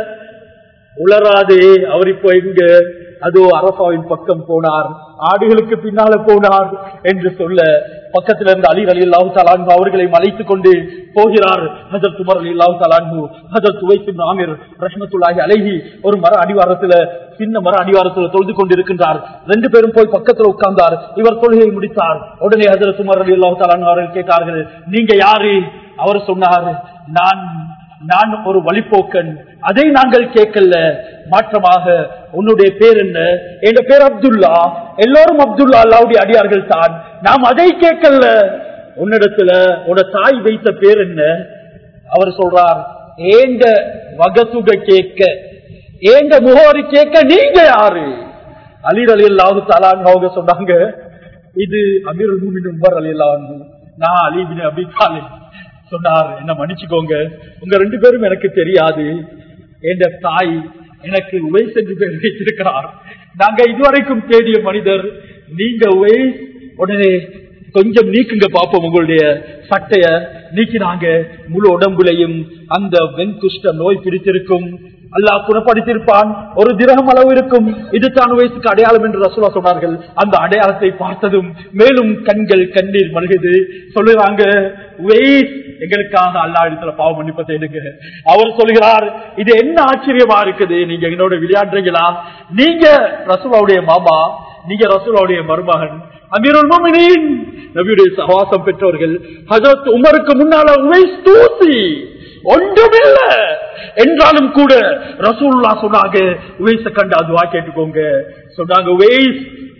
உளராதே அவர் இப்போ எங்க அதோ அரசாவின் பக்கம் போனார் ஆடுகளுக்கு பின்னால போனார் என்று சொல்ல பக்கத்தில் இருந்த அலி அலி அல்லாஹு தலான்கு அவர்களை அழைத்துக் கொண்டு போகிறார் ஹஜரத் உமர் அலி அல்லாஹு தலான்கு ஹஜரத் உவைசின் ஆமிர் ரஹ்மத்துல்லாஹி அலைஹி ஒரு மர அடிவாரத்துல சின்ன மர அடிவாரத்துல தொழுது கொண்டிருக்கின்றார் ரெண்டு பேரும் போய் பக்கத்துல உட்கார்ந்தார் இவர் தொழுகையை முடித்தார் உடனே ஹஜரத் உமர் அலி அல்லாஹு தலான் அவர்கள் கேட்டார்கள் நீங்க யாரு அவர் சொன்னார் நான் நான் ஒரு வழிப்போக்கன் அதை நாங்கள் கேட்கல மாற்றமாக உன்னுடைய பேர் என்ன என் பேர் அப்துல்லா எல்லோரும் அப்துல்லா அல்லாவுடைய அடியார்கள் தான் நாம் அதை கேட்கல உன்னிடத்துல உன தாய் வைத்த பேர் என்ன அவர் சொல்றார் ஏங்க வகசுக கேட்க ஏங்க முகவரி கேட்க நீங்க யாரு அலிர் அலி அல்லாஹு தாலான்னு அவங்க சொன்னாங்க இது அமீர் உமர் அலி அல்லாஹு நான் அலிபின் அபி தாலிப் சொன்னார் என்ன மன்னிச்சுக்கோங்க உங்க ரெண்டு பேரும் எனக்கு தெரியாது என்ற தாய் எனக்கு உவைஸ் என்று பேர் வைத்திருக்கிறார் நாங்க இதுவரைக்கும் தேடிய மனிதர் நீங்க உவைஸ் உடனே கொஞ்சம் நீக்குங்க பாப்போம் உங்களுடைய சட்டைய நீக்கினாங்க முழு உடம்புலையும் அந்த வெண்குஷ்ட நோய் பிடித்திருக்கும் அல்லாஹ் குணப்படுத்தியிருப்பான் ஒரு திரகம் அளவு இருக்கும் இது தான் வயசுக்கு அடையாளம் என்று ரசூலா சொன்னார்கள் அந்த அடையாளத்தை பார்த்ததும் மேலும் கண்கள் கண்ணீர் மல்குது சொல்லுறாங்க வெயிட் எங்களுக்காக அல்லா இடத்துல பாவ மன்னிப்பை தேடுங்க அவர் சொல்கிறார் இது என்ன ஆச்சரியமா இருக்குது நீங்க என்னோட விளையாடுறீங்களா நீங்க ரசூலாவுடைய மாமா நீங்க ரசூலாவுடைய மருமகன் அமீருல் மோமினின் நபியுடைய சவாசம் பெற்றவர்கள் ஹசரத் உமருக்கு முன்னால உவைஸ் தூசி ஒன்றுமில்ல என்றாலும் கூட ரசூல்லா சொன்னாங்க உவைச கண்டு அதுவா கேட்டுக்கோங்க சொன்னாங்க உவைஸ்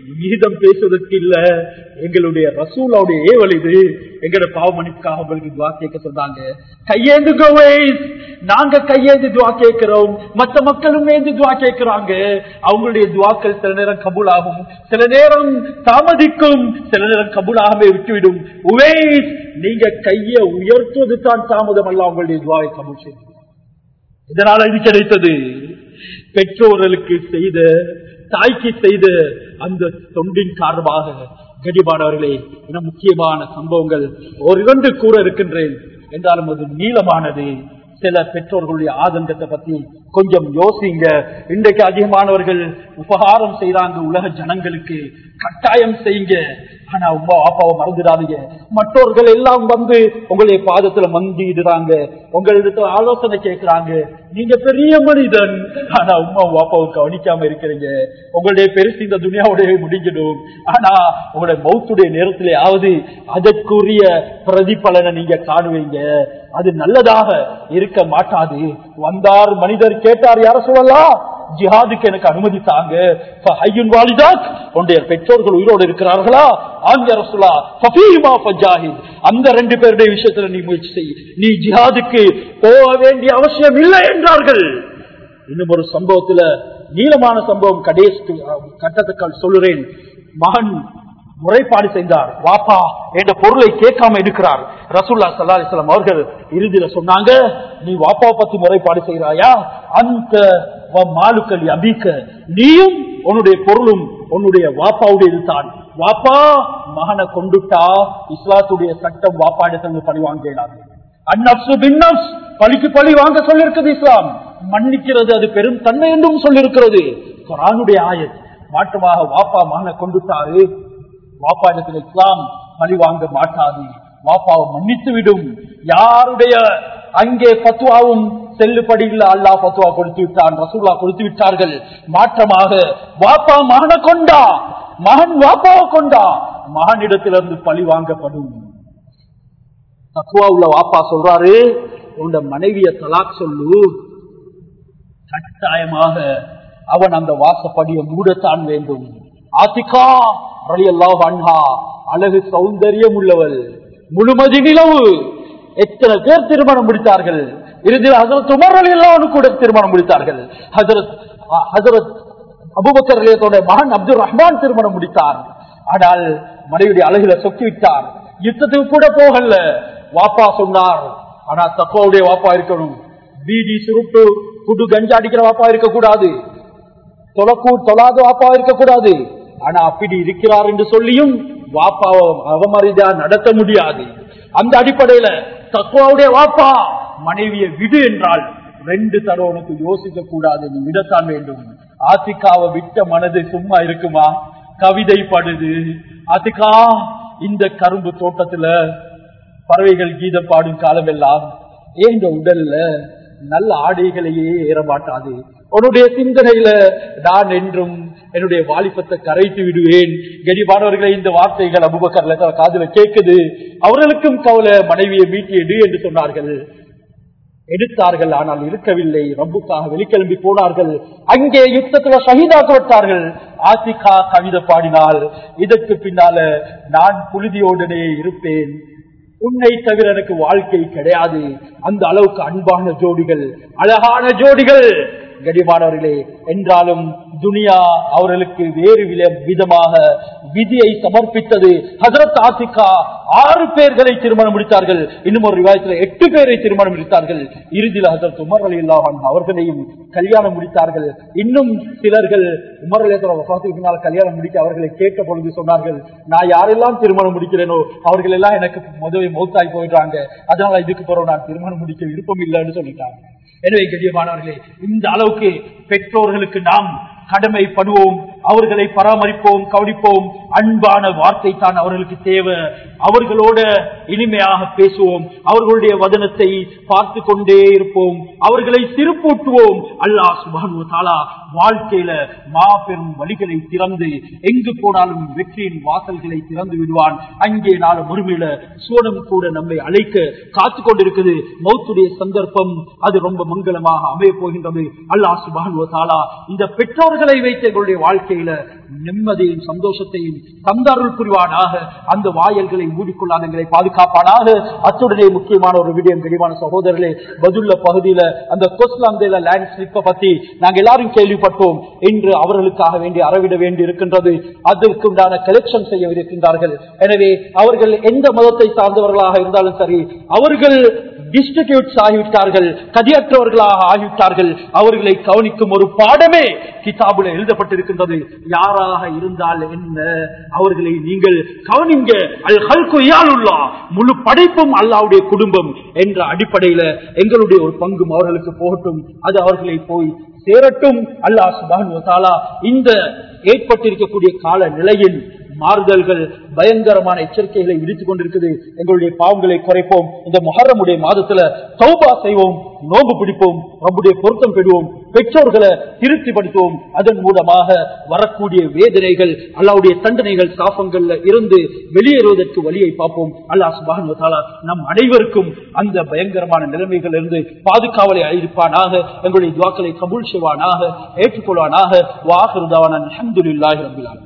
மீதம் பேசுவதற்கு இல்ல எங்களுடைய ரசூலாவுடைய ஏவல் இது எங்களோட பாவமணிக்காக உங்களுக்கு துவா கேட்க சொன்னாங்க கையேந்துங்க ways. நாங்க கையேந்து துவா கேட்கிறோம் மற்ற மக்களும் ஏந்து துவா கேட்கிறாங்க அவங்களுடைய துவாக்கள் சில நேரம் கபூலாகும் சில நேரம் தாமதிக்கும் சில நேரம் கபூலாகவே விட்டுவிடும் உவேஸ் நீங்க கையை உயர்த்துவது தான் தாமதம் அல்ல அவங்களுடைய துவாவை கபூல் செய்யும் இதனால இது கிடைத்தது பெற்றோர்களுக்கு செய்த தாய்க்கு செய்த அந்த தொண்டின் காரணமாக கடிபானவர்களே என முக்கியமான சம்பவங்கள் ஒரு இரண்டு கூற இருக்கின்றேன் என்றாலும் அது நீளமானது சில பெற்றோர்களுடைய ஆதங்கத்தை பத்தி கொஞ்சம் யோசிங்க இன்றைக்கு அதிகமானவர்கள் உபகாரம் செய்றாங்க உலக ஜனங்களுக்கு கட்டாயம் செய்யுங்க ஆனா உமா அப்பாவை மறந்துடாதீங்க மற்றவர்கள் எல்லாம் வந்து உங்களுடைய பாதத்துல மந்திடுறாங்க உங்களிடத்துல ஆலோசனை கேட்கிறாங்க நீங்க பெரிய மனிதன் ஆனா உமா அப்பாவை கவனிக்காம இருக்கிறீங்க உங்களுடைய பெருசு இந்த துணியாவுடைய முடிஞ்சிடும் ஆனா உங்களுடைய மௌத்துடைய நேரத்திலேயாவது அதற்குரிய பிரதிபலனை நீங்க காணுவீங்க அது நல்லதாக இருக்க மாட்டாது வந்தார் மனிதர் கேட்டார் யார சொல்லலாம் ஜிஹாதுக்கு எனக்கு அனுமதி தாங்க ஃபஹய்யுன் வாலிதாக் உன்னுடைய பெற்றோர்கள் உயிரோடு இருக்கிறார்களா ஆங்க ரசூலா ஃபஃபீமா ஃபஜாஹித் அந்த ரெண்டு பேருடைய விஷயத்துல நீ முயற்சி செய் நீ ஜிஹாதுக்கு போக வேண்டிய அவசியம் இல்லை என்றார்கள் இன்னும் ஒரு சம்பவத்துல நீளமான சம்பவம் கடைசி கட்டத்துக்கு சொல்லுறேன் மகன் முறைப்பாடு செய்தார் வாப்பா என்ற பொருளை கேட்காம இருக்கிறார் ரசூல்லா சல்லா அலிஸ்லாம் அவர்கள் இறுதியில சொன்னாங்க நீ வாப்பாவை பத்தி முறைப்பாடு செய்கிறாயா அந்த மாலுக்கலி அபிக்க நீயும் உன்னுடைய பொருளும் உன்னுடைய வாப்பாவுடையது தான் வாப்பா மகனை கொண்டுட்டா இஸ்லாத்துடைய சட்டம் வாப்பா இடத்துல பழி வாங்கினார்கள் அந்நப்சு பின்னப்ஸ் பழிக்கு பழி வாங்க சொல்லிருக்கிறது இஸ்லாம் மன்னிக்கிறது அது பெரும் தன்மை என்றும் சொல்லிருக்கிறது குரானுடைய ஆயத் மாற்றமாக வாப்பா மகனை கொண்டுட்டாரு வாப்பா இடத்துல இஸ்லாம் பழி வாங்க மாட்டாது வாப்பாவை மன்னித்து விடும் யாருடைய அங்கே பத்துவாவும் செல்லுபடி இல்ல அல்லா பத்துவா கொடுத்து விட்டான் ரசூல்லா கொடுத்து விட்டார்கள் மாற்றமாக வாப்பா மகனை கொண்டா மகன் வாப்பாவை கொண்டா மகனிடத்திலிருந்து பழி வாங்கப்படும் தக்குவா உள்ள வாப்பா சொல்றாரு உண்ட மனைவிய தலாக் சொல்லு கட்டாயமாக அவன் அந்த வாசப்படியை மூடத்தான் வேண்டும் ஆத்திகா ரலியல்லாஹு அன்ஹா அழகு சௌந்தரியம் உள்ளவள் முழுமதி நிலவு எத்தனை பேர் திருமணம் முடித்தார்கள் இறுதியில் ஹசரத் உமர் அலி கூட திருமணம் முடித்தார்கள் ஹசரத் ஹசரத் அபுபக்கர் அலியத்தோட மகன் அப்துல் ரஹ்மான் திருமணம் முடித்தார் ஆனால் மனைவியுடைய அழகுல சொக்கி விட்டார் யுத்தத்துக்கு கூட போகல வாப்பா சொன்னார் ஆனா தப்பாவுடைய வாப்பா இருக்கணும் பீடி சுருட்டு குடு கஞ்சா அடிக்கிற வாப்பா இருக்கக்கூடாது தொலைக்கூ தொலாத வாப்பா இருக்கக்கூடாது ஆனா அப்படி இருக்கிறார் என்று சொல்லியும் வாப்பாவை அவமரிதா நடத்த முடியாது அந்த அடிப்படையில தக்குவாவுடைய வாப்பா மனைவியை விடு என்றால் ரெண்டு தடவனுக்கு யோசிக்க கூடாது நீ விடத்தான் வேண்டும் ஆத்திகாவை விட்ட மனது சும்மா இருக்குமா கவிதை படுது ஆத்திகா இந்த கரும்பு தோட்டத்துல பறவைகள் கீதம் பாடும் காலம் எல்லாம் ஏன் இந்த உடல்ல நல்ல ஆடைகளையே ஏற மாட்டாது உன்னுடைய சிந்தனையில நான் என்றும் என்னுடைய வாலிபத்தை கரைத்து விடுவேன் கடிபானவர்களை இந்த வார்த்தைகள் அபுபக்கர்ல காதுல கேட்குது அவர்களுக்கும் கவலை மனைவியை மீட்டி எடு என்று சொன்னார்கள் எடுத்தார்கள் ஆனால் இருக்கவில்லை ரப்புக்காக வெளிக்கிளம்பி போனார்கள் அங்கே யுத்தத்துல சகிதாக்கப்பட்டார்கள் ஆசிகா கவிதை பாடினால் இதற்கு பின்னால நான் புழுதியோடனே இருப்பேன் உன்னை தவிர எனக்கு வாழ்க்கை கிடையாது அந்த அளவுக்கு அன்பான ஜோடிகள் அழகான ஜோடிகள் கடிமானவர்களே என்றாலும் துனியா அவர்களுக்கு வேறு விதமாக விதியை சமர்ப்பித்தது ஹசரத் ஆசிகா ஆறு பேர்களை திருமணம் முடித்தார்கள் இன்னும் ஒரு விவாதத்தில் எட்டு பேரை திருமணம் முடித்தார்கள் இறுதியில் ஹசரத் உமர் அலி இல்லாஹன் அவர்களையும் கல்யாணம் முடித்தார்கள் இன்னும் சிலர்கள் உமர் அலியால் கல்யாணம் முடிக்க அவர்களை கேட்ட பொழுது சொன்னார்கள் நான் யாரெல்லாம் திருமணம் முடிக்கிறேனோ அவர்கள் எல்லாம் எனக்கு முதவே மௌத்தாய் போயிடுறாங்க அதனால இதுக்கு பிறகு நான் திருமணம் முடிக்க விருப்பம் இல்லைன்னு சொல்லிட்டாங்க எனவே கண்ணியமானவர்களே இந்த அளவுக்கு பெற்றோர்களுக்கு நாம் கடமைப்படுவோம் அவர்களை பராமரிப்போம் கவனிப்போம் அன்பான வார்த்தை தான் அவர்களுக்கு தேவை அவர்களோட இனிமையாக பேசுவோம் அவர்களுடைய வதனத்தை பார்த்து கொண்டே இருப்போம் அவர்களை சிறுப்பூட்டுவோம் அல்லாஹ் சுபானு தாலா வாழ்க்கையில மாபெரும் வழிகளை திறந்து எங்கு போனாலும் வெற்றியின் வாசல்களை திறந்து விடுவான் அங்கே நாள் முழுமையில சோனம் கூட நம்மை அழைக்க காத்து கொண்டிருக்குது மௌத்துடைய சந்தர்ப்பம் அது ரொம்ப மங்களமாக அமைய போகின்றது அல்லாஹ் சுபானு தாலா இந்த பெற்றோர்களை வைத்து எங்களுடைய வாழ்க்கை வாழ்க்கையில நிம்மதியும் சந்தோஷத்தையும் தந்தாருள் புரிவானாக அந்த வாயல்களை மூடிக்கொள்ளாத எங்களை பாதுகாப்பானாக அத்துடனே முக்கியமான ஒரு விடயம் தெளிவான சகோதரர்களே பதுல்ல பகுதியில அந்த கொஸ்லாந்தேல லேண்ட் ஸ்லிப்பை பத்தி நாங்க எல்லாரும் கேள்விப்பட்டோம் இன்று அவர்களுக்காக வேண்டி அறவிட வேண்டி இருக்கின்றது அதற்குண்டான கலெக்ஷன் செய்ய இருக்கின்றார்கள் எனவே அவர்கள் எந்த மதத்தை சார்ந்தவர்களாக இருந்தாலும் சரி அவர்கள் டிஸ்டிடியூட்ஸ் ஆகிவிட்டார்கள் கதியற்றவர்களாக ஆகிவிட்டார்கள் அவர்களை கவனிக்கும் ஒரு பாடமே கிதாபுல எழுதப்பட்டிருக்கின்றது யாராக இருந்தால் என்ன அவர்களை நீங்கள் கவனிங்க அல் ஹல்கு இயாலுல்லா முழு படைப்பும் அல்லாவுடைய குடும்பம் என்ற அடிப்படையில எங்களுடைய ஒரு பங்கும் அவர்களுக்கு போகட்டும் அது அவர்களை போய் சேரட்டும் அல்லாஹ் சுபான் இந்த ஏற்பட்டிருக்கக்கூடிய கால நிலையில் மாறுதல்கள் பயங்கரமான எச்சரிக்கைகளை விடுத்துக் கொண்டிருக்குது எங்களுடைய பாவங்களை குறைப்போம் இந்த மொஹரமுடைய மாதத்துல தௌபா செய்வோம் நோம்பு பிடிப்போம் நம்முடைய பொருத்தம் பெறுவோம் பெற்றோர்களை திருப்திப்படுத்துவோம் அதன் மூலமாக வரக்கூடிய வேதனைகள் அல்லாவுடைய தண்டனைகள் சாபங்கள்ல இருந்து வெளியேறுவதற்கு வழியை பார்ப்போம் அல்லாஹ் சுபான் நம் அனைவருக்கும் அந்த பயங்கரமான நிலைமைகள் இருந்து பாதுகாவலை அழிப்பானாக எங்களுடைய துவாக்களை கபூல் செய்வானாக ஏற்றுக்கொள்வானாக வாகருதாவான அஹமதுல்லாஹி ரபிலான்